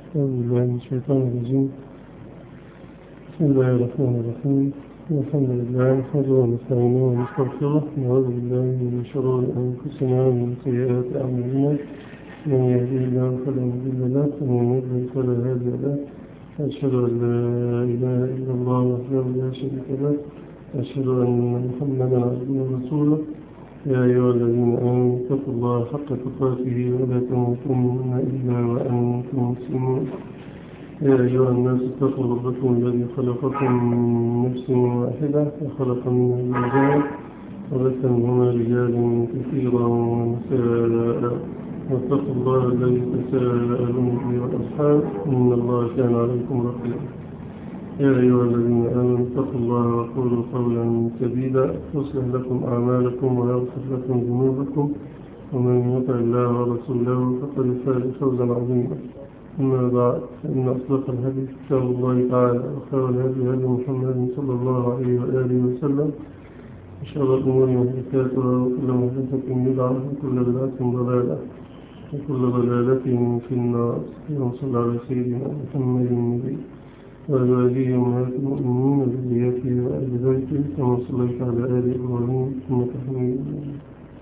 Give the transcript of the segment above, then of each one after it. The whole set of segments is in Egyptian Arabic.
أعوذ بالله من الشيطان الرجيم بسم الله الرحمن الرحيم الحمد لله نحمده ونستعينه ونستغفره نعوذ بالله من شرور أنفسنا ومن سيئات أعمالنا من يهديه الله فلا مضل له ومن يضلل فلا هادي له أشهد أن لا إله إلا الله وحده لا شريك له أشهد أن محمدا عبده ورسوله يا أيها الذين آمنوا اتقوا الله حق تقاته ولا تموتن إلا وأنتم مسلمون يا أيها الناس اتقوا ربكم الذي خلقكم من نفس واحدة وخلق منها زوجها وبث منهما رجالا كثيرا ونساء واتقوا الله الذي تساءلون به والأصحاب إن الله كان عليكم رقيبا يا أيها الذين آمنوا اتقوا الله وقولوا قولا سديدا يصلح لكم أعمالكم ويغفر لكم ذنوبكم ومن يطع الله ورسوله فقد فاز فوزا عظيما أما بعد فإن أصدق الحديث كتاب الله تعالى وخير الهدي هدي محمد صلى الله عليه وآله وسلم وشر الأمور محدثاتها وكل محدثة بدعة وكل بدعة ضلالة وكل ضلالة في النار اللهم صل على سيدنا محمد النبي وأزواجه أمهات المؤمنين وذريته وأهل بيته كما صليت على آل إبراهيم إنك حميد مجيد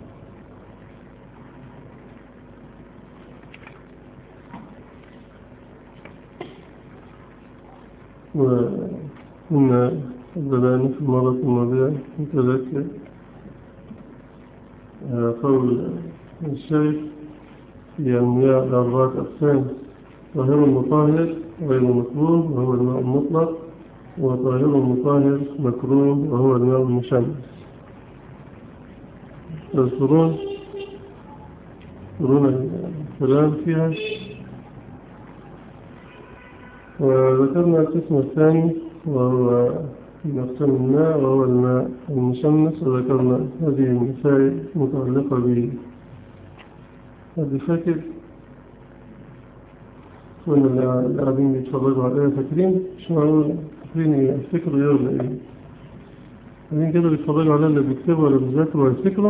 وكنا بدأنا في المرة الماضية نتذكر قول الشيخ في المياه الأربعة أقسام طاهر مطهر غير مكروه وهو الماء المطلق وطاهر مطهر مكروه وهو الماء المشمس تذكرون تذكرون الكلام فيها وذكرنا القسم الثاني وهو من أقسام الماء وهو الماء المشمس وذكرنا هذه المسائل متعلقة به هذه فاكر كنا اللاعبين بيتفرجوا عليها فاكرين شو معقول فاكرين يفتكروا ايه ولا ايه بعدين كده بيتفرجوا عليها اللي بيكتبوا ولا بيذاكروا ولا يفتكروا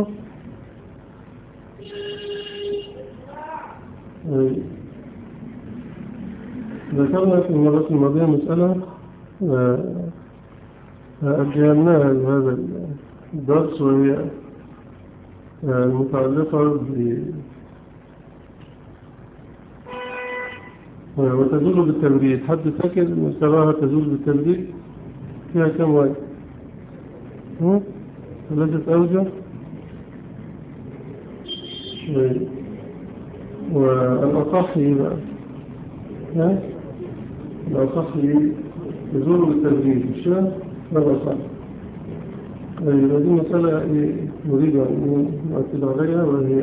ذكرنا في المرة الماضية مسألة أجهلناها لهذا الدرس وهي المتعلقة ب وتزول بالتمريد حد فاكر مستواها تزول بالتمريد فيها كم وجه ثلاثة أوجه والأصح بقى ها الأصح تزول بالتمريد مش لا الأصح هذه مسألة نريد أن نؤكد عليها وهي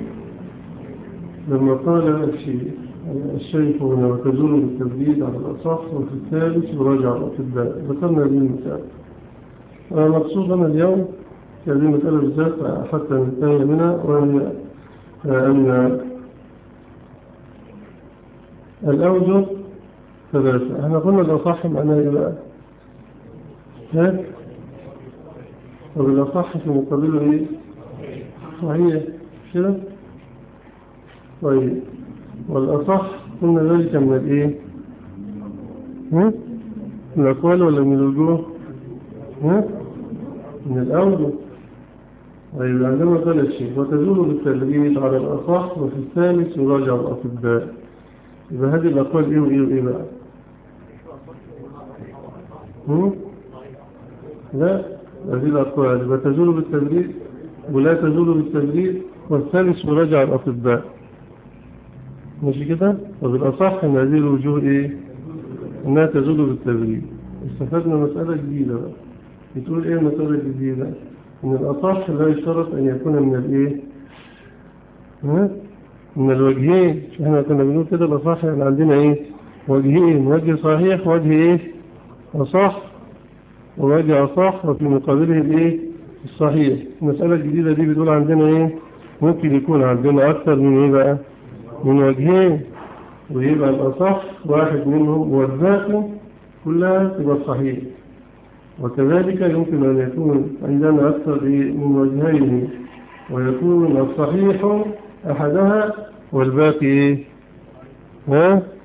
لما قال الشيء الشيخ هنا وتزول بالتبديد على الأصح وفي الثالث يراجع الأطباء ذكرنا هذه المسألة مقصود أنا اليوم في هذه المسألة بالذات حتى ننتهي منها وهي أن الأوجه ثلاثة احنا قلنا الأصح معناه إيه بقى؟ ها؟ وبالأصح في مقابله إيه؟ صحيح كده؟ طيب والأصح قلنا ذلك من الإيه ها؟ من الأقوال ولا من الوجوه ها؟ من الأوجه طيب عندما قال الشيخ وتزول بالتدريب على الأصح وفي الثالث يراجع الأطباء يبقى هذه الأقوال إيه وإيه وإيه بقى هم؟ لا هذه الأقوال يبقى تزول بالتدريب ولا تزول بالتدريب والثالث يراجع الأطباء ماشي كده وبالأصح أن هذه الوجوه إيه أنها تزول بالتدريب استفدنا مسألة جديدة بقى بتقول إيه مسألة جديدة أن الأصح لا يشترط أن يكون من الإيه ها؟ من الوجهين احنا كنا بنقول كده الأصح يعني عندنا إيه وجهين وجه صحيح وجه إيه أصح ووجه أصح وفي مقابله الإيه الصحيح المسألة الجديدة دي بتقول عندنا إيه ممكن يكون عندنا أكثر من إيه بقى من وجهين ويبقى الأصح واحد منهم والباقي كلها تبقى صحيح وكذلك يمكن أن يكون عندنا أكثر من وجهين ويكون الصحيح أحدها والباقي إيه؟ ها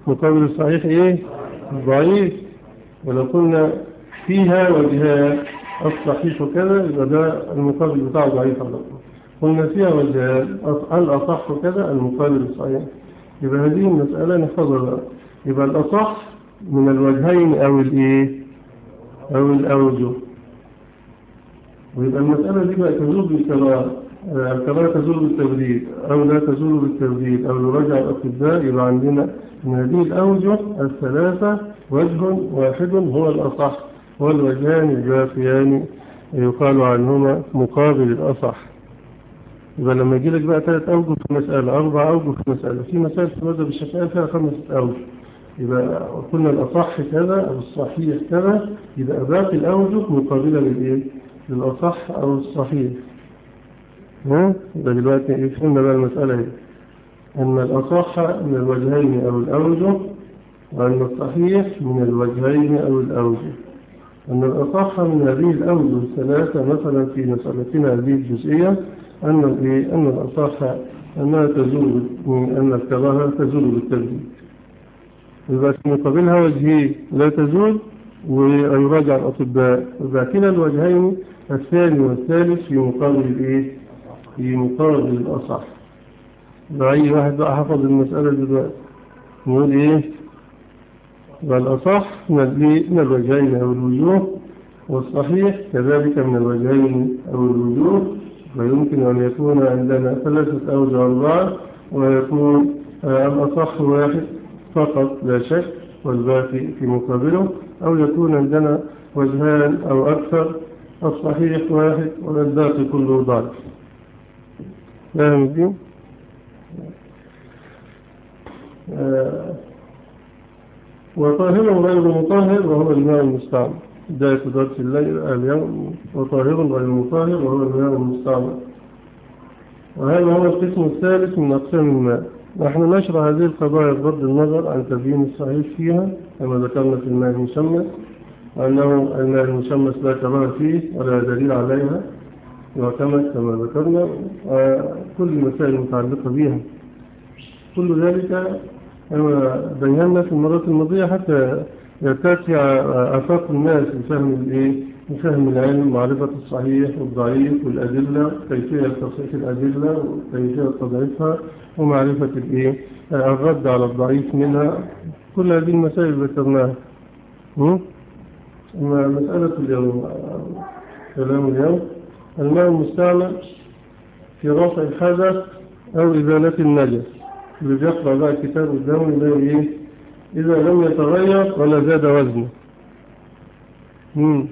مقابل الصحيح ايه ضعيف ولو قلنا فيها وجهان الصحيح كذا يبقى ده المقابل بتاعه ضعيف على طول قلنا فيها وجهان الأصح كذا المقابل الصحيح يبقى هذه المسألة نحفظها بقى يبقى الأصح من الوجهين أو الإيه أو الأوجه ويبقى المسألة دي بقى تزول بالكراهة الكراهة تزول بالتبريد أو لا تزول بالتبريد أو يراجع الأطباء يبقى عندنا من هذه الأوجه الثلاثة وجه واحد هو الأصح والوجهان الباقيان يقال عنهما مقابل الأصح يبقى لما يجي لك بقى ثلاث أوجه في مسألة أربع أوجه في مسألة في مسائل في مذهب الشافعي فيها خمس أوجه يبقى قلنا الأصح كذا أو الصحيح كذا يبقى باقي الأوجه مقابلة للإيه؟ للأصح أو الصحيح ها؟ يبقى دلوقتي فهمنا بقى المسألة هي أن الأصح من الوجهين أو الأوجه وأن الصحيح من الوجهين أو الأوجه أن الأصح من هذه الأوجه الثلاثة مثلا في مسألتنا هذه الجزئية أن أن الأصح أنها تزول أن الكراهة تزول بالتجديد يبقى في مقابلها وجهين لا تزول ويراجع الأطباء يبقى كلا الوجهين الثاني والثالث في مقابل الإيه؟ في مقابل الأصح أي واحد بقى حفظ المسألة دلوقتي نقول إيه والأصح من الوجهين أو الوجوه والصحيح كذلك من الوجهين أو الوجوه ويمكن أن يكون عندنا ثلاثة أوجه أربعة ويكون الأصح واحد فقط لا شك والباقي في مقابله أو يكون عندنا وجهان أو أكثر الصحيح واحد والباقي كله ضعف فاهم دي؟ آه وطاهر غير مطهر وهو الماء المستعمل بداية درس الليل اليوم وطاهر غير مطهر وهو الماء المستعمل وهذا هو القسم الثالث من أقسام الماء نحن نشرح هذه القضايا بغض النظر عن تبيين الصحيح فيها كما ذكرنا في الماء المشمس وأنه الماء المشمس لا كراهه فيه ولا دليل عليها يعتمد كما ذكرنا وكل المسائل المتعلقة بها كل ذلك بينا في المرات الماضية حتى يرتفع أفاق الناس لفهم الإيه؟ لفهم العلم معرفة الصحيح والضعيف والأدلة كيفية تصحيح الأدلة وكيفية تضعيفها ومعرفة الإيه؟ الرد على الضعيف منها كل هذه المسائل ذكرناها مسألة اليوم كلام اليوم الماء المستعمل في رفع الحدث أو إزالة النجس اللي بيقرأ بقى الكتاب قدامه يلاقي إيه إذا لم يتغير ولا زاد وزنه مم.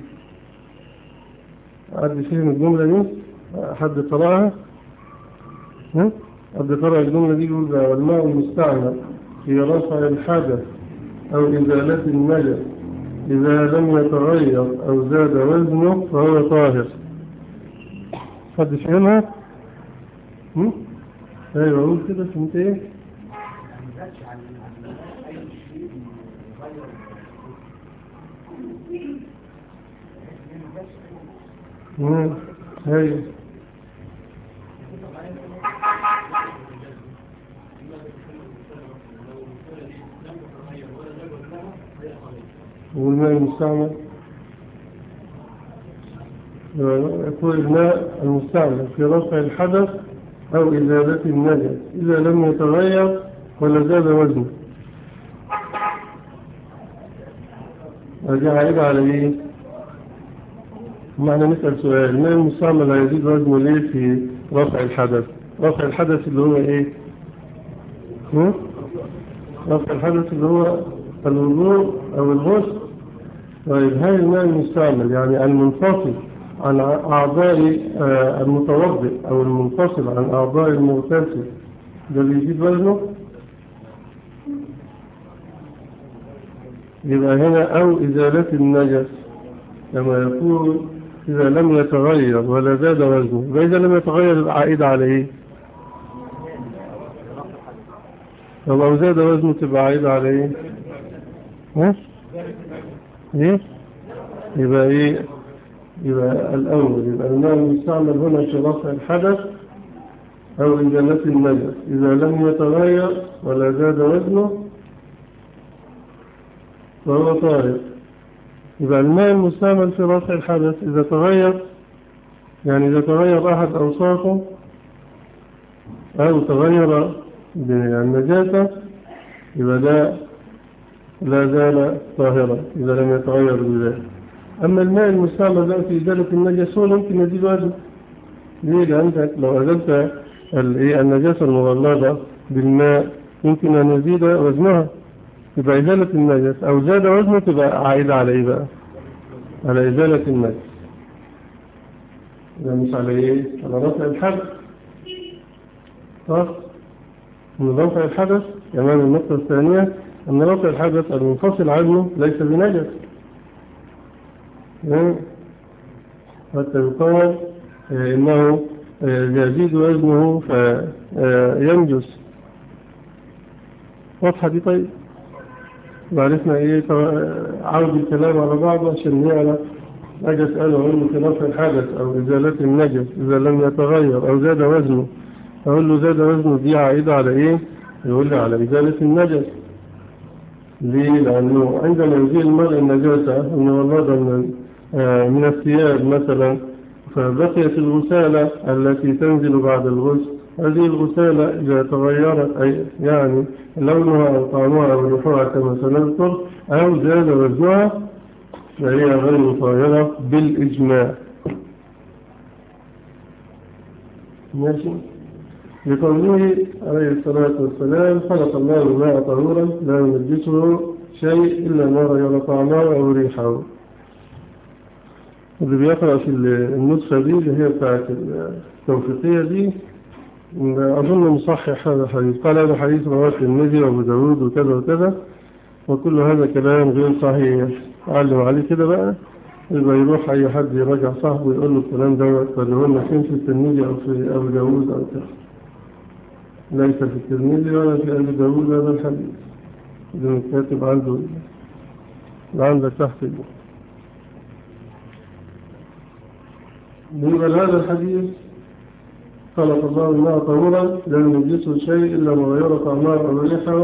حد فهم الجملة دي حد قرأها ها حد قرأ الجملة دي يقول والماء المستعمل في رفع الحدث أو إزالة النجس إذا لم يتغير أو زاد وزنه فهو طاهر حد فهمها ايوه قول كده فهمت ايه امم ايوه والماء المستعمل يكون الماء المستعمل في رفع الحدث أو إزالة النجس إذا لم يتغير ولا زاد وزنه هذه عائدة على إيه؟ معنى نسأل سؤال الماء المستعمل هيزيد وزنه ليه في رفع الحدث رفع الحدث اللي هو إيه؟ هم؟ رفع الحدث اللي هو الوضوء أو الغسل طيب هاي الماء المستعمل يعني المنفصل عن أعضاء المتوضئ أو المنفصل عن أعضاء المغتسل ده بيزيد وزنه يبقى هنا أو إزالة النجس كما يقول إذا لم يتغير ولا زاد وزنه يبقى إذا لم يتغير العائد على إيه لو زاد وزنه تبقى عائدة على إيه ها إيه يبقى إيه يبقى الأول يبقى الماء المستعمل هنا في رفع الحدث أو إزالة النجس إذا لم يتغير ولا زاد وزنه وهو طاهر يبقى الماء المستعمل في رفع الحدث إذا تغير يعني إذا تغير أحد أوصافه أو تغير بالنجاسة يبقى ده لا زال طاهرا إذا لم يتغير بذلك أما الماء المستعمل بقى في إزالة النجس هو ممكن يزيد وزن ليه لأنك لو أزلت النجاسة المغلظة بالماء يمكن أن يزيد وزنها يبقى إزالة النجس أو زاد وزنه تبقى عائدة على إيه بقى على إزالة النجس ده مش على إيه على رفع الحدث صح من رفع الحدث كمان النقطة الثانية أن رفع الحدث المنفصل عنه ليس بنجس حتى يقال إنه يزيد وزنه فينجس واضحة دي طيب وعرفنا ايه عود الكلام على بعضه عشان نعرف اجي اساله عنه خلاف الحدث او ازالة النجس اذا لم يتغير او زاد وزنه اقول له زاد وزنه دي عائدة على ايه يقول لي على ازالة النجس ليه لانه عندما يزيل المرء النجاسة انه والله من, من الثياب مثلا فبقيت الغسالة التي تنزل بعد الغسل هذه الغسالة إذا تغيرت أي يعني لونها أو طعمها أو ريحها كما سنذكر أو زاد وزنها فهي غير طاهرة بالإجماع ماشي لقوله عليه الصلاة والسلام خلق الله الماء طهورا لا ينجسه شيء إلا ما غير طعمه أو ريحه اللي بيقرأ في النسخة دي اللي هي بتاعت التوفيقية دي أظن مصحح هذا الحديث قال هذا حديث رواه الترمذي وأبو داود وكذا وكذا وكل هذا كلام غير صحيح علم عليه كده بقى يبقى يروح أي حد يراجع صاحبه يقول له الكلام ده فريه لنا فين في الترمذي أو في أبو داود أو كذا ليس في الترمذي ولا في أبو داود هذا الحديث إذا كاتب عنده عندك تحت بالنسبة هذا الحديث خلق الله الماء طهورا لا ينجسه شيء إلا ما غير طعمه أو ريحه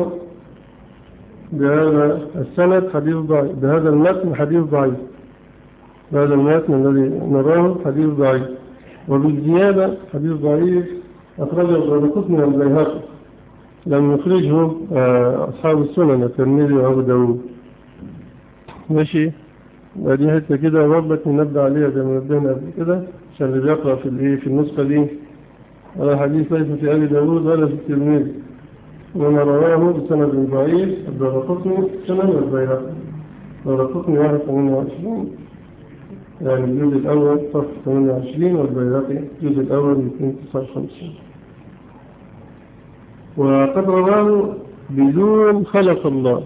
بهذا السند حديث ضعيف بهذا المتن حديث ضعيف بهذا المتن الذي نراه حديث ضعيف وبالزيادة حديث ضعيف أخرجه الرقص من البيهقي لم يخرجه أصحاب السنن الترمذي وأبو داود ماشي ودي حته كده برضك نبدا عليها زي ما نبدأنا قبل كده عشان اللي بيقرأ في الايه في النسخة دي ولا حديث ليس في أبي داود ولا في الترمذي وما رواه بسند ضعيف الدرقطني سند البيهقي الدرقطني 128 يعني الجزء الأول صف 28 والبيهقي الجزء الأول 259 وقد رواه بدون خلق الله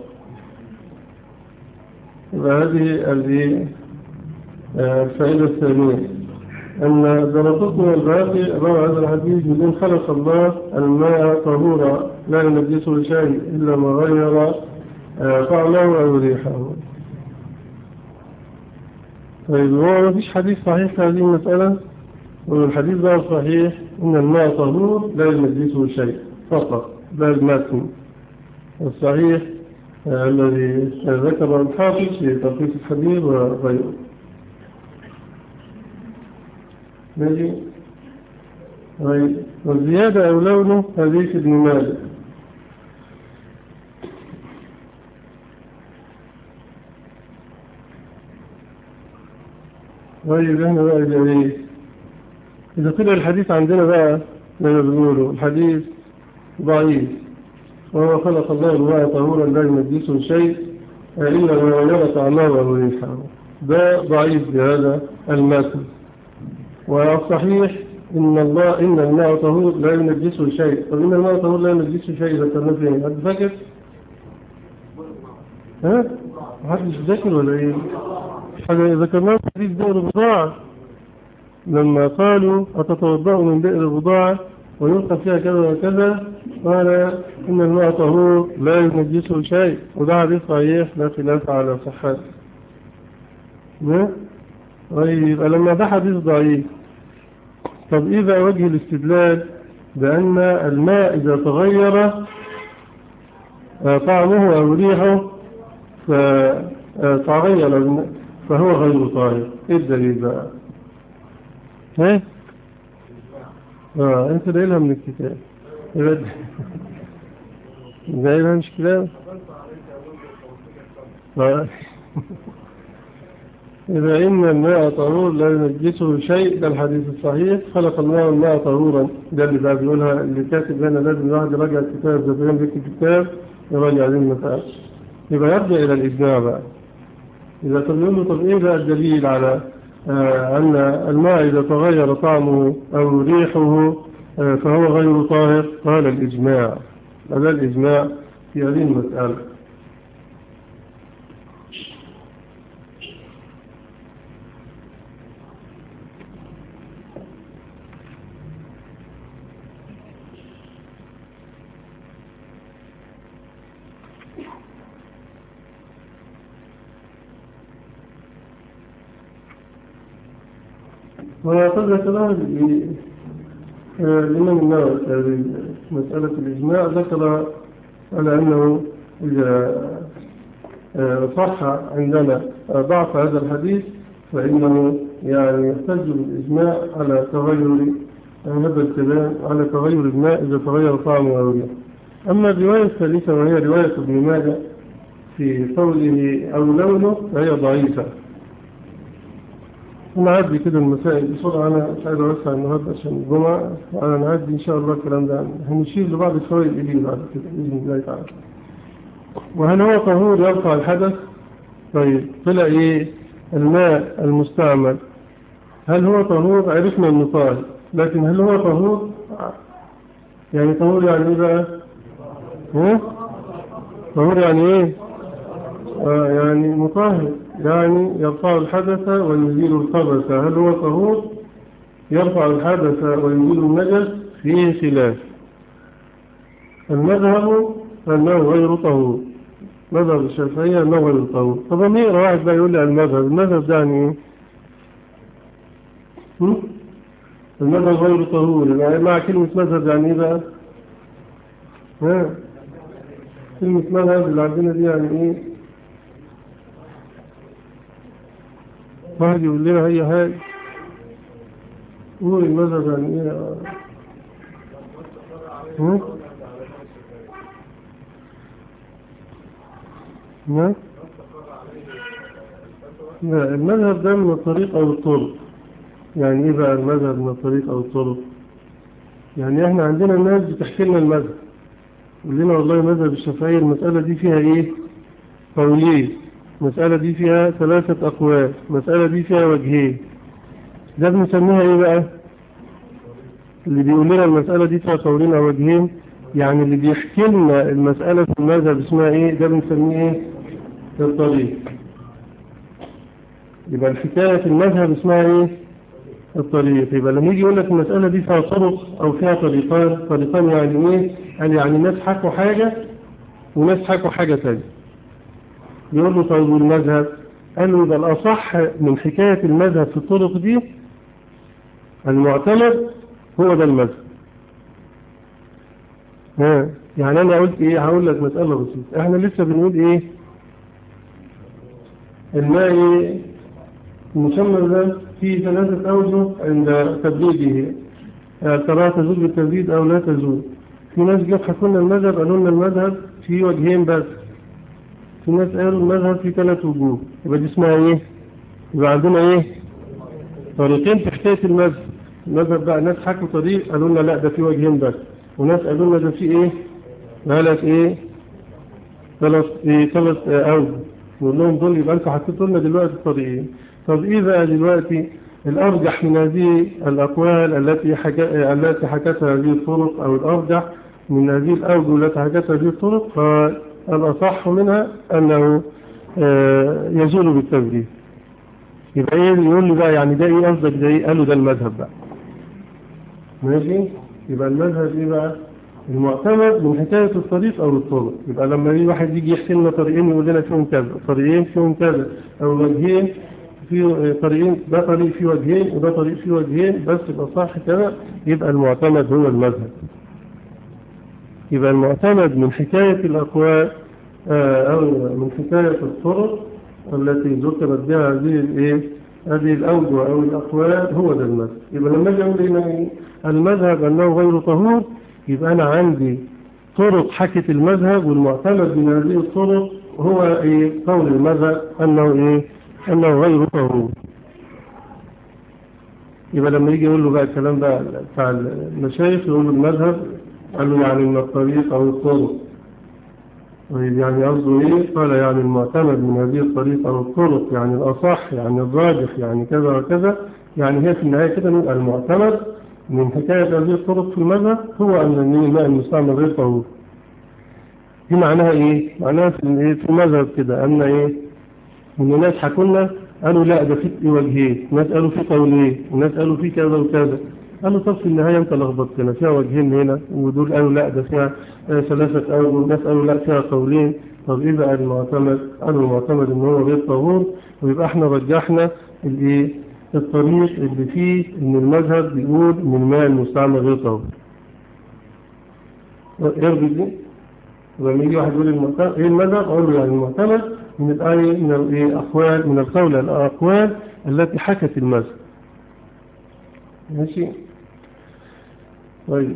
وهذه الفائدة الثانية أن درقطنا والباقي روى هذا الحديث بدون خلق الله الماء طهورا لا ينجسه شيء إلا ما غير طعمه أو ريحه طيب هو ما فيش حديث صحيح في هذه المسألة والحديث بقى الصحيح إن الماء طهور لا ينجسه شيء فقط ده المتن الصحيح الذي ذكر الحافظ في تلخيص الحديث وغيره نجي والزيادة أو لونه حديث ابن مالك طيب احنا بقى إذا إذا طلع الحديث عندنا بقى زي بنقوله الحديث ضعيف وهو خلق الله الماء طهورا لا ينجسه شيء إلا ما يرى طعمه أو ريحه ده ضعيف بهذا المتن والصحيح إن الله إن الماء طهور لا ينجسه شيء طب إن الماء طهور لا ينجسه شيء إذا كان فين حد فاكر؟ ها؟ محدش ذاكر ولا إيه؟ حاجة ذكرناه في حديث بئر البضاعة لما قالوا أتتوضأ من بئر البضاعة ويلقى فيها كذا وكذا قال إن الماء طهور لا ينجسه شيء وده حديث صحيح لا خلاف على صحته طيب لما ده حديث ضعيف طب إذا وجه الاستدلال بأن الماء إذا تغير طعمه أو ريحه فتغير فهو غير طاهر ايه الدليل بقى ها اه انت دايلها من الكتاب دايلها مش كتاب آه. إذا إن الماء طهور لا ينجسه شيء ده الحديث الصحيح خلق الله الماء طهورا ده اللي بقى بيقولها اللي كاتب لنا لازم الواحد يراجع الكتاب ده بيقول لك الكتاب يراجع عليه المسائل يبقى يرجع إلى الإجماع بقى إذا طب يقول له طب إيه بقى الدليل على آه أن الماء إذا تغير طعمه أو ريحه آه فهو غير طاهر قال الإجماع هذا الإجماع في هذه المسألة وقد ذكرها الإمام النووي في مسألة الإجماع ذكر على أنه إذا صح عندنا ضعف هذا الحديث فإنه يعني يحتج بالإجماع على تغير هذا الكلام على تغير الماء إذا تغير طعمه أو ريحه أما الرواية الثالثة وهي رواية ابن ماجه في قوله أو لونه فهي ضعيفة نعدي كده المسائل بسرعة أنا مش عايز أوسع النهاردة عشان الجمعة أنا نعدي إن شاء الله الكلام ده هنشير لبعض الفوائد اللي بعد كده بإذن الله تعالى وهل هو طهور يرفع الحدث؟ طيب طلع إيه الماء المستعمل هل هو طهور؟ عرفنا إنه طاهر لكن هل هو طهور؟ يعني طهور يعني إيه بقى؟ ها؟ طهور يعني إيه؟ آه يعني مطهر يعني يرفع الحدث ويزيل الخبث هل هو طهور يرفع الحدث ويزيل النجس فيه خلاف المذهب أنه غير طهور مذهب الشافعية أنه غير طهور طب مين واحد بقى يقول لي المذهب المذهب ده يعني ايه المذهب غير طهور يعني مع كلمة مذهب يعني ايه بقى ها كلمة مذهب اللي عندنا دي يعني ايه واحد يقول لنا هي هاي قول المذهب يعني ايه ها نعم لا المذهب ده من الطريق او الطرق يعني ايه بقى المذهب من الطريق او الطرق يعني احنا عندنا الناس بتحكي لنا المذهب يقول لنا والله مذهب الشافعية المسألة دي فيها ايه قولين المسألة دي فيها ثلاثة أقوال المسألة دي فيها وجهين ده بنسميها ايه بقى اللي بيقول لنا المسألة دي فيها قولين أو وجهين يعني اللي بيحكي لنا المسألة في المذهب اسمها ايه ده بنسميه ايه الطريق يبقى الحكاية في المذهب اسمها ايه الطريق يبقى لما يجي يقول لك المسألة دي فيها طرق او فيها طريقان طريقان يعني ايه قال يعني ناس حكوا حاجة وناس حكوا حاجة تانية يقول له طيب والمذهب قال له ده الأصح من حكاية المذهب في الطرق دي المعتمد هو ده المذهب ها يعني أنا قلت إيه هقول لك مسألة بسيطة إحنا لسه بنقول إيه الماء المسمى ده فيه ثلاثة أوجه عند تبريده ترى تزول بالتبريد أو لا تزول في ناس جت حكونا المذهب قالوا لنا المذهب فيه وجهين بس في ناس قالوا المذهب فيه ثلاث وجوه يبقى دي اسمها ايه يبقى عندنا ايه طريقين في حكاية المذهب المذهب بقى ناس حكوا طريق قالوا لنا لا ده فيه وجهين بس وناس قالوا لنا ده فيه ايه ثلاث ايه ثلاث ايه ثلاث اوجه نقول لهم دول يبقى انتوا حطيتوا لنا دلوقتي الطريقين طب ايه بقى دلوقتي الارجح من هذه الاقوال التي حكا... التي حكتها هذه الطرق او الارجح من هذه الاوجه التي حكتها هذه الطرق فالاصح منها انه يزول بالتبريد يبقى ايه يقول لي بقى يعني ده ايه قصدك ده ايه قالوا ده المذهب بقى ماشي يبقى المذهب ايه بقى المعتمد من حكاية الطريق أو الطرق يبقى لما يجي واحد يجي يحكي لنا طريقين يقول لنا فيهم كذا طريقين فيهم كذا أو وجهين في طريقين ده طريق فيه وجهين وده طريق فيه وجهين بس يبقى صح كده يبقى المعتمد هو المذهب يبقى المعتمد من حكاية الأقوال أو من حكاية الطرق التي ذكرت بها هذه الإيه هذه الأوجه أو الأقوال هو ده المذهب يبقى لما أجي أقول إن المذهب أنه غير طهور يبقى أنا عندي طرق حكت المذهب والمعتمد من هذه الطرق هو إيه قول المذهب أنه إيه أنه غير طهور يبقى لما يجي يقول له بقى الكلام بقى بتاع المشايخ يقول له المذهب قال له يعني من الطريق أو الطرق طيب يعني قصده ايه قال يعني المعتمد من هذه الطريقة أو الطرق يعني الأصح يعني الراجح يعني كذا وكذا يعني هي في النهاية كده نبقى المعتمد من حكاية هذه الطرق في المذهب هو أن الماء المستعمل غير طهور دي معناها ايه معناها في في المذهب كده أن ايه ان الناس حكولنا قالوا لا ده في وجهين ناس قالوا في قولين وناس قالوا في كذا وكذا قالوا طب في النهاية انت لخبطتنا فيها وجهين هنا ودول قالوا لا ده فيها ثلاثة أوجه وناس قالوا لا فيها قولين طب ايه بقى المعتمد قالوا المعتمد ان هو غير طهور ويبقى احنا رجحنا الايه الطريق اللي فيه ان المذهب بيقول ان الماء المستعمل غير طهور يرضي دي لما يجي واحد يقول المعتمد ايه المذهب اقول له يعني المعتمد من الآية من الأقوال من القول الأقوال التي حكت المذهب ماشي طيب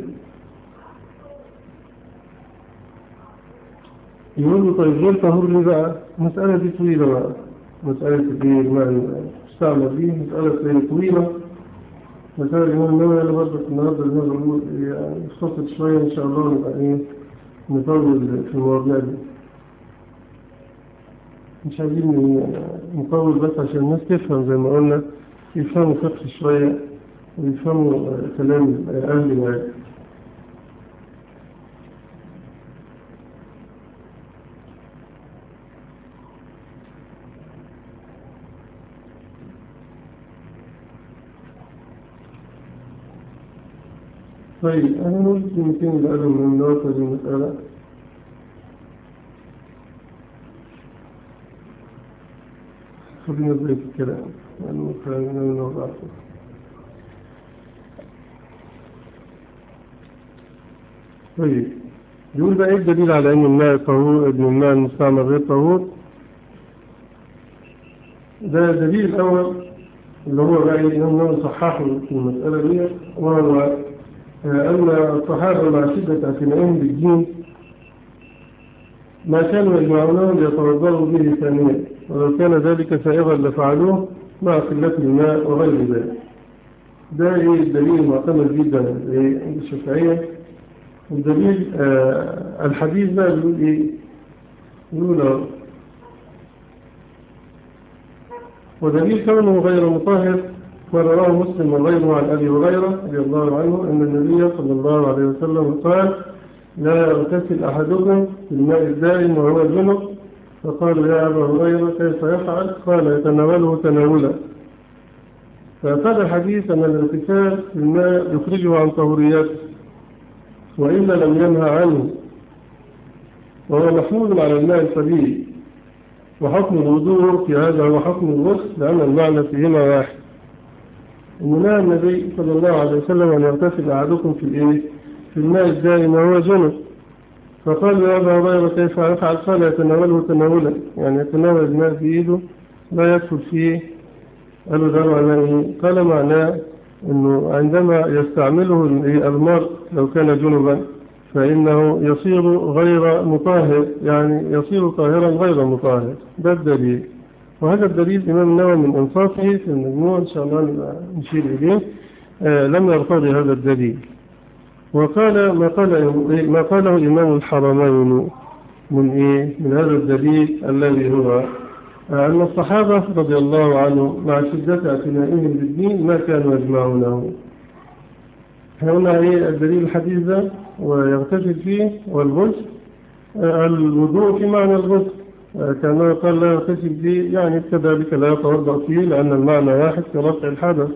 يقول له طيب غير طهور ليه بقى مسألة دي طويلة بقى مسألة الايه الماء المستعمل دي مسألة طويلة مسألة الإمام النووي أنا برضه النهاردة الإمام يعني اختصر شوية إن شاء الله نبقى إيه نطول في المواضيع دي مش عايزين نطول بس عشان الناس تفهم زي ما قلنا يفهموا فقه شوية ويفهموا كلام أهل العلم طيب أنا نقول يمكن الأدب من النقطة دي مسألة خلينا نبدأ في الكلام لأنه خلينا من وضعه طيب يقول بقى ايه الدليل على ان الماء طهور ابن الماء المستعمل غير طهور ده الدليل الاول اللي هو بقى انه صححه في المسألة دي وهو أن الصحابة مع شدة اعتنائهم بالدين ما كانوا يجمعونه ليتوضأوا به ثانيا ولو كان ذلك سائغا لفعلوه مع قلة الماء وغير ذلك ده ايه الدليل المعتمد جدا عند الشافعية الدليل آه الحديث بقى بيقول ايه يقول ودليل كونه غير مطهر ورواه مسلم وغيره عن أبي هريرة رضي الله عنه أن النبي صلى الله عليه وسلم قال لا يغتسل أحدكم بالماء الدائم وهو جنب فقال يا أبا هريرة كيف يفعل قال يتناوله تناولا فأفاد الحديث أن الاغتسال بالماء يخرجه عن طهورياته وإلا لم ينهى عنه وهو محمول على الماء الطبيعي وحكم الوضوء في هذا هو حكم الغسل لأن المعنى فيهما واحد إن نهى النبي صلى الله عليه وسلم أن يغتسل أحدكم في الإيه؟ في الماء الدائم وهو جنب فقال يا أبا هريرة كيف يفعل قال يتناوله تناولا يعني يتناول الماء في إيده لا يدخل فيه قالوا ده معناه قال معناه أنه عندما يستعمله المرء لو كان جنبا فإنه يصير غير مطهر يعني يصير طاهرا غير مطهر ده الدليل وهذا الدليل الإمام النووي من أنصافه في المجموع إن شاء الله نشير إليه آه لم يرتضي هذا الدليل وقال ما, قال ما قاله الإمام الحرمين من إيه من هذا الدليل الذي هو أن الصحابة رضي الله عنهم مع شدة اعتنائهم بالدين ما كانوا يجمعونه احنا قلنا ايه الدليل الحديث ده ويغتسل فيه والغسل الوضوء في معنى الغسل كما قال لا يغتسل فيه يعني كذلك لا يتوضأ فيه لأن المعنى واحد في رفع الحدث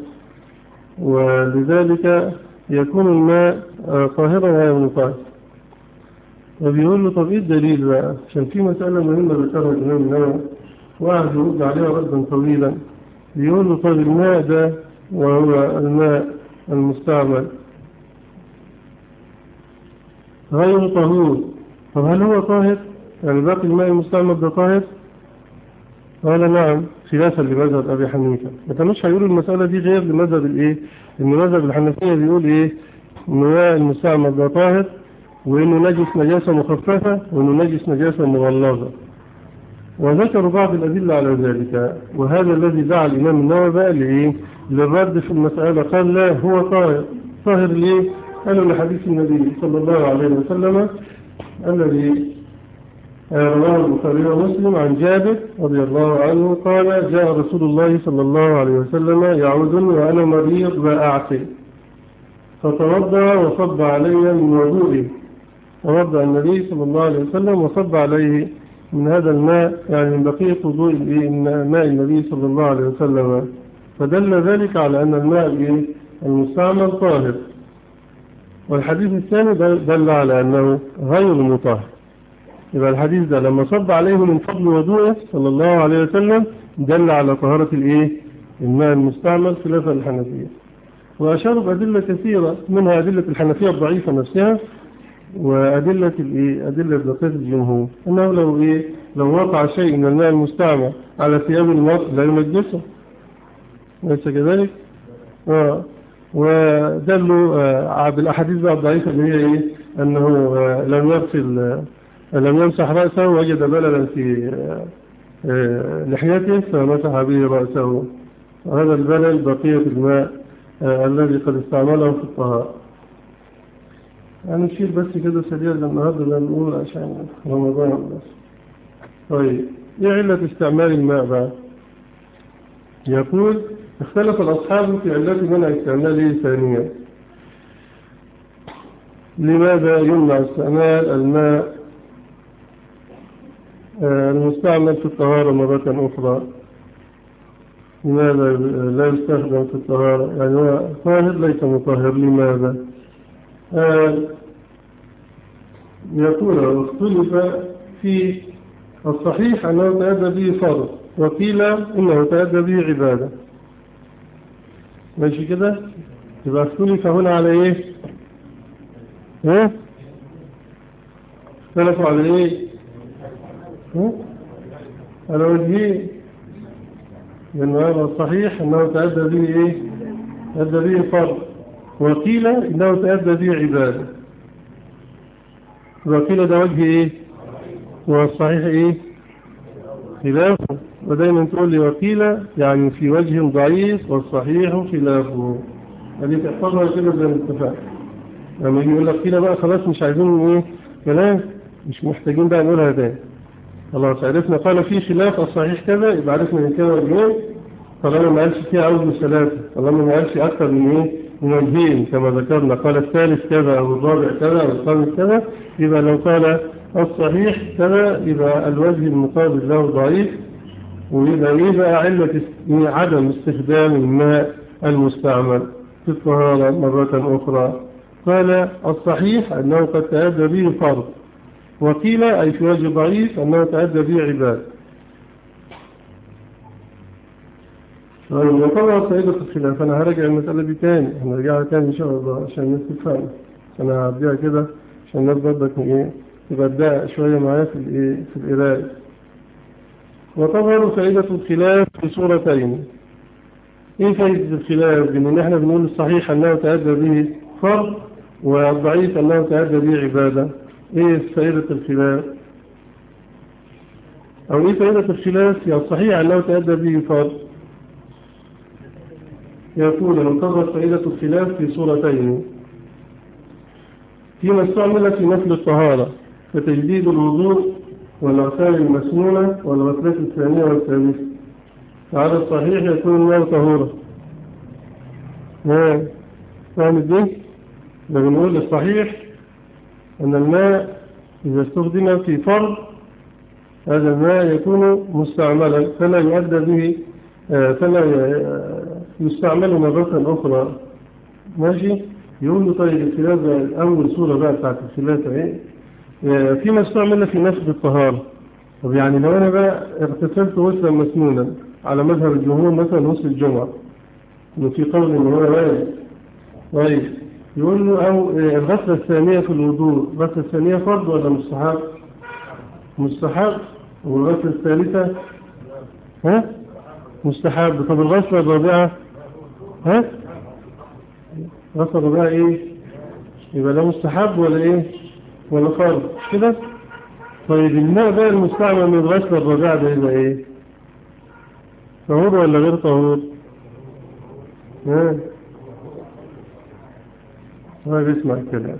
ولذلك يكون الماء طاهرا غير مطهر وبيقول له طب ايه الدليل بقى عشان في مسألة مهمة ذكرها الإمام النووي واحد يرد عليها ردا طويلا بيقول له طب الماء ده وهو الماء المستعمل غير طهور طب هل هو طاهر يعني باقي الماء المستعمل ده طاهر قال نعم خلافا لمذهب أبي حنيفة ما كانوش هيقولوا المسألة دي غير لمذهب الإيه إن مذهب الحنفية بيقول إيه إن ماء المستعمل ده طاهر وإنه نجس نجاسة مخففة وإنه نجس نجاسة مغلظة وذكروا بعض الأدلة على ذلك وهذا الذي دعا الإمام النووي بقى لإيه للرد في المسألة قال لا هو طاهر طاهر ليه قالوا لحديث النبي صلى الله عليه وسلم الذي رواه البخاري ومسلم عن جابر رضي الله عنه قال جاء رسول الله صلى الله عليه وسلم يعودني وأنا مريض لا أعقل فتوضأ وصب علي من وضوئه توضأ النبي صلى الله عليه وسلم وصب عليه من هذا الماء يعني من بقية وضوء ماء النبي صلى الله عليه وسلم فدل ذلك على أن الماء المستعمل طاهر والحديث الثاني دل على أنه غير مطهر يبقى الحديث ده لما صب عليه من فضل وضوءه صلى الله عليه وسلم دل على طهارة الايه الماء المستعمل خلافا الحنفية وأشاروا بأدلة كثيرة منها أدلة الحنفية الضعيفة نفسها وأدلة الإيه أدلة بقية الجمهور أنه لو إيه لو وقع شيء من الماء المستعمل على ثياب المرء لا يمجسه ليس كذلك آه ودلوا آه بالأحاديث بقى الضعيفة اللي هي إيه أنه آه لم يغسل لم يمسح رأسه وجد بللا في لحيته فمسح به رأسه وهذا البلل بقية الماء الذي قد استعمله في الطهارة يعني نشير بس كده سريع النهارده ده نقول عشان رمضان بس طيب ايه علة استعمال الماء بقى يقول اختلف الأصحاب في علة منع استعماله ثانيا لماذا يمنع استعمال الماء المستعمل في الطهارة مرة أخرى لماذا لا يستخدم في الطهارة يعني هو طاهر ليس مطهر لماذا آه يقول اختلف في الصحيح أنه تأدى به فرض وقيل إنه تأدى به عبادة ماشي كده يبقى اختلف هنا على ايه ايه اختلفوا على ايه على وجهين لأن هذا الصحيح أنه تأدى به إيه تأدى به فرض وقيل إنه تأدى به عبادة وقيل ده وجه إيه والصحيح إيه خلافه ودايما تقول لي وقيل يعني في وجه ضعيف والصحيح خلافه هذه تحفظها كده زي الاتفاق لما يجي يقول لك قيل بقى خلاص مش عايزين ايه كلام مش محتاجين بقى نقولها تاني خلاص عرفنا قال في خلاف الصحيح كذا يبقى عرفنا من كذا وجهين طالما ما قالش فيها عوض ثلاثة طالما ما قالش أكثر من إيه من وجهين كما ذكرنا قال الثالث كذا أو الرابع كذا أو الخامس كذا يبقى لو قال الصحيح كذا يبقى الوجه المقابل له ضعيف ويبقى إيه بقى علة عدم استخدام الماء المستعمل في الطهارة مرة أخرى قال الصحيح أنه قد تأدى به فرض وقيل أي في وجه ضعيف أنه تأدى به عباد وطبعا سيدة الخلاف أنا هرجع المسألة دي تاني هنرجعها تاني إن شاء الله عشان الناس تفهم أنا هعديها كده عشان الناس برضك إيه تبقى تدقق شوية معايا في الإيه في القراءة وتظهر فائدة الخلاف في صورتين إيه فائدة الخلاف بين إن إحنا بنقول الصحيح أنه تأدى به فرض والضعيف أنه تأدى به عبادة ايه فائدة الخلاف او ايه فائدة الخلاف يا الصحيح انه تأدى به فرض يقول انتظر فائدة الخلاف في صورتين فيما استعمل في نفل الطهارة كتجديد الوضوء والأغسال المسنونة والغسلات الثانية والثالثة على الصحيح يكون الماء طهورا ها فاهم ازاي؟ ده بنقول الصحيح أن الماء إذا استخدم في فرض هذا الماء يكون مستعملا فلا يؤدى به فلا يستعمل مرة أخرى ماشي يقول له طيب الخلاف أول صورة بقى بتاعت الخلاف ايه فيما استعمل في نفس الطهارة طب يعني لو أنا بقى اغتسلت غسلا مسنونا على مذهب الجمهور مثلا غسل الجمعة إنه في قول إن هو واجب طيب يقول له أو الغسلة الثانية في الوضوء الغسلة الثانية فرض ولا مستحب مستحب والغسلة الثالثة ها مستحب طب الغسلة الرابعة ها الغسلة الرابعة ايه يبقى ده مستحب ولا ايه ولا فرض كده طيب الماء بقى المستعمل من الغسلة الرابعة ده يبقى ايه طهور ولا غير طهور ها ما بيسمع الكلام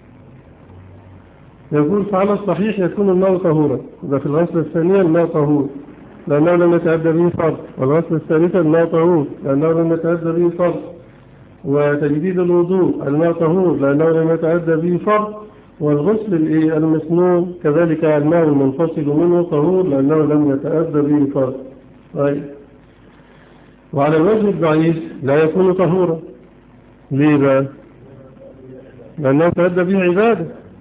يقول فعلى الصحيح يكون الماء طهورا إذا في الغسلة الثانية الماء طهور لأنه لم يتعدى به فرض والغسلة الثالثة الماء طهور لأنه لم يتعدى به فرض وتجديد الوضوء الماء طهور لأنه لم يتعدى به فرض والغسل المسنون كذلك الماء المنفصل منه طهور لأنه لم يتأدى به فرض طيب وعلى الوجه الضعيف لا يكون طهورا ليه بقى لأنه تأدى به عبادة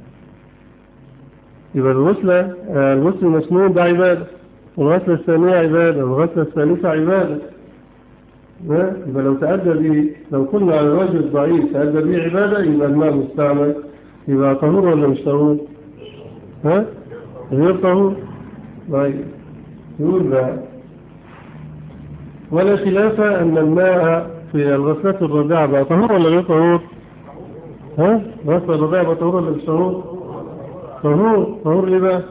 يبقى الغسلة الغسل المسنون ده عبادة والغسلة الثانية عبادة والغسلة الثالثة عبادة يبقى لو تأدى به لو قلنا على الوجه الضعيف تأدى به عبادة يبقى الماء مستعمل يبقى طهور ولا مش طهور ها غير طهور طيب يقول بقى ولا خلاف أن الماء في الغسلة الرابعة بقى طهور ولا غير طهور ها الغسلة الرابعة بقى طهور ولا مش طهور طهور طهور ليه بقى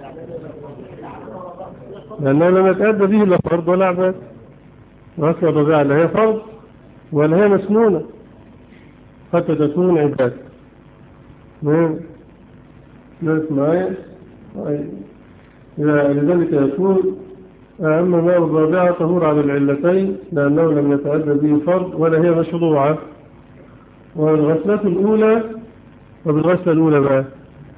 لأنه لم يتأدى به لا فرض ولا عباد الغسلة الرابعة لا هي فرض ولا هي مسنونة حتى تكون عباد نعم ناس معايا لذلك يقول أما ماء الرابعة طهور على العلتين لأنه لم يتعدى به فرض ولا هي مشروعة والغسلة الأولى وبالغسلة الأولى بقى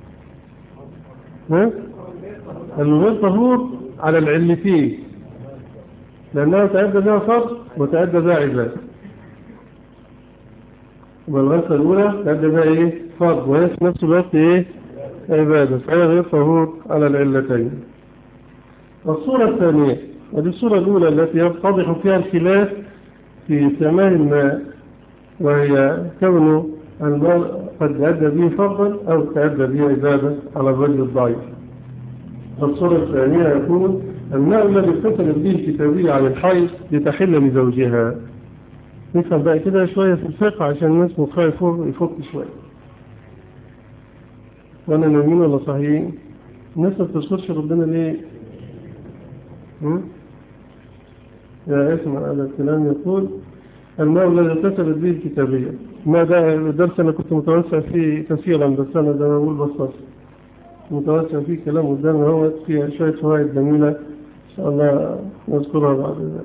ها؟ الغير طهور على العلتين لأنه تعدى بها فرض وتعدى بها عباد والغسلة الأولى تعدى بها إيه فرض وهي في نفس الوقت إيه عبادة فهي غير طهور على العلتين الصورة الثانية هذه الصورة الأولى التي يتضح فيها الخلاف في استعمال الماء وهي كون الماء قد أدى به فرضا أو تأدى به عبادة على الرجل الضعيف الصورة الثانية يكون الماء الذي اتصلت به الكتابية على الحيض لتحل لزوجها نفهم بقى كده شوية في الفقه عشان الناس مخها يفك شوية وانا نايمين ولا صحيحين الناس ما بتشكرش ربنا ليه يا اسمع هذا الكلام يقول الماء الذي اتصلت به الكتابية ما ده الدرس أنا كنت متوسع فيه كثيرا بس أنا ده أقول بصص متوسع فيه كلام قدامي هو فيها شوية فوائد جميلة إن شاء الله نذكرها بعد ذلك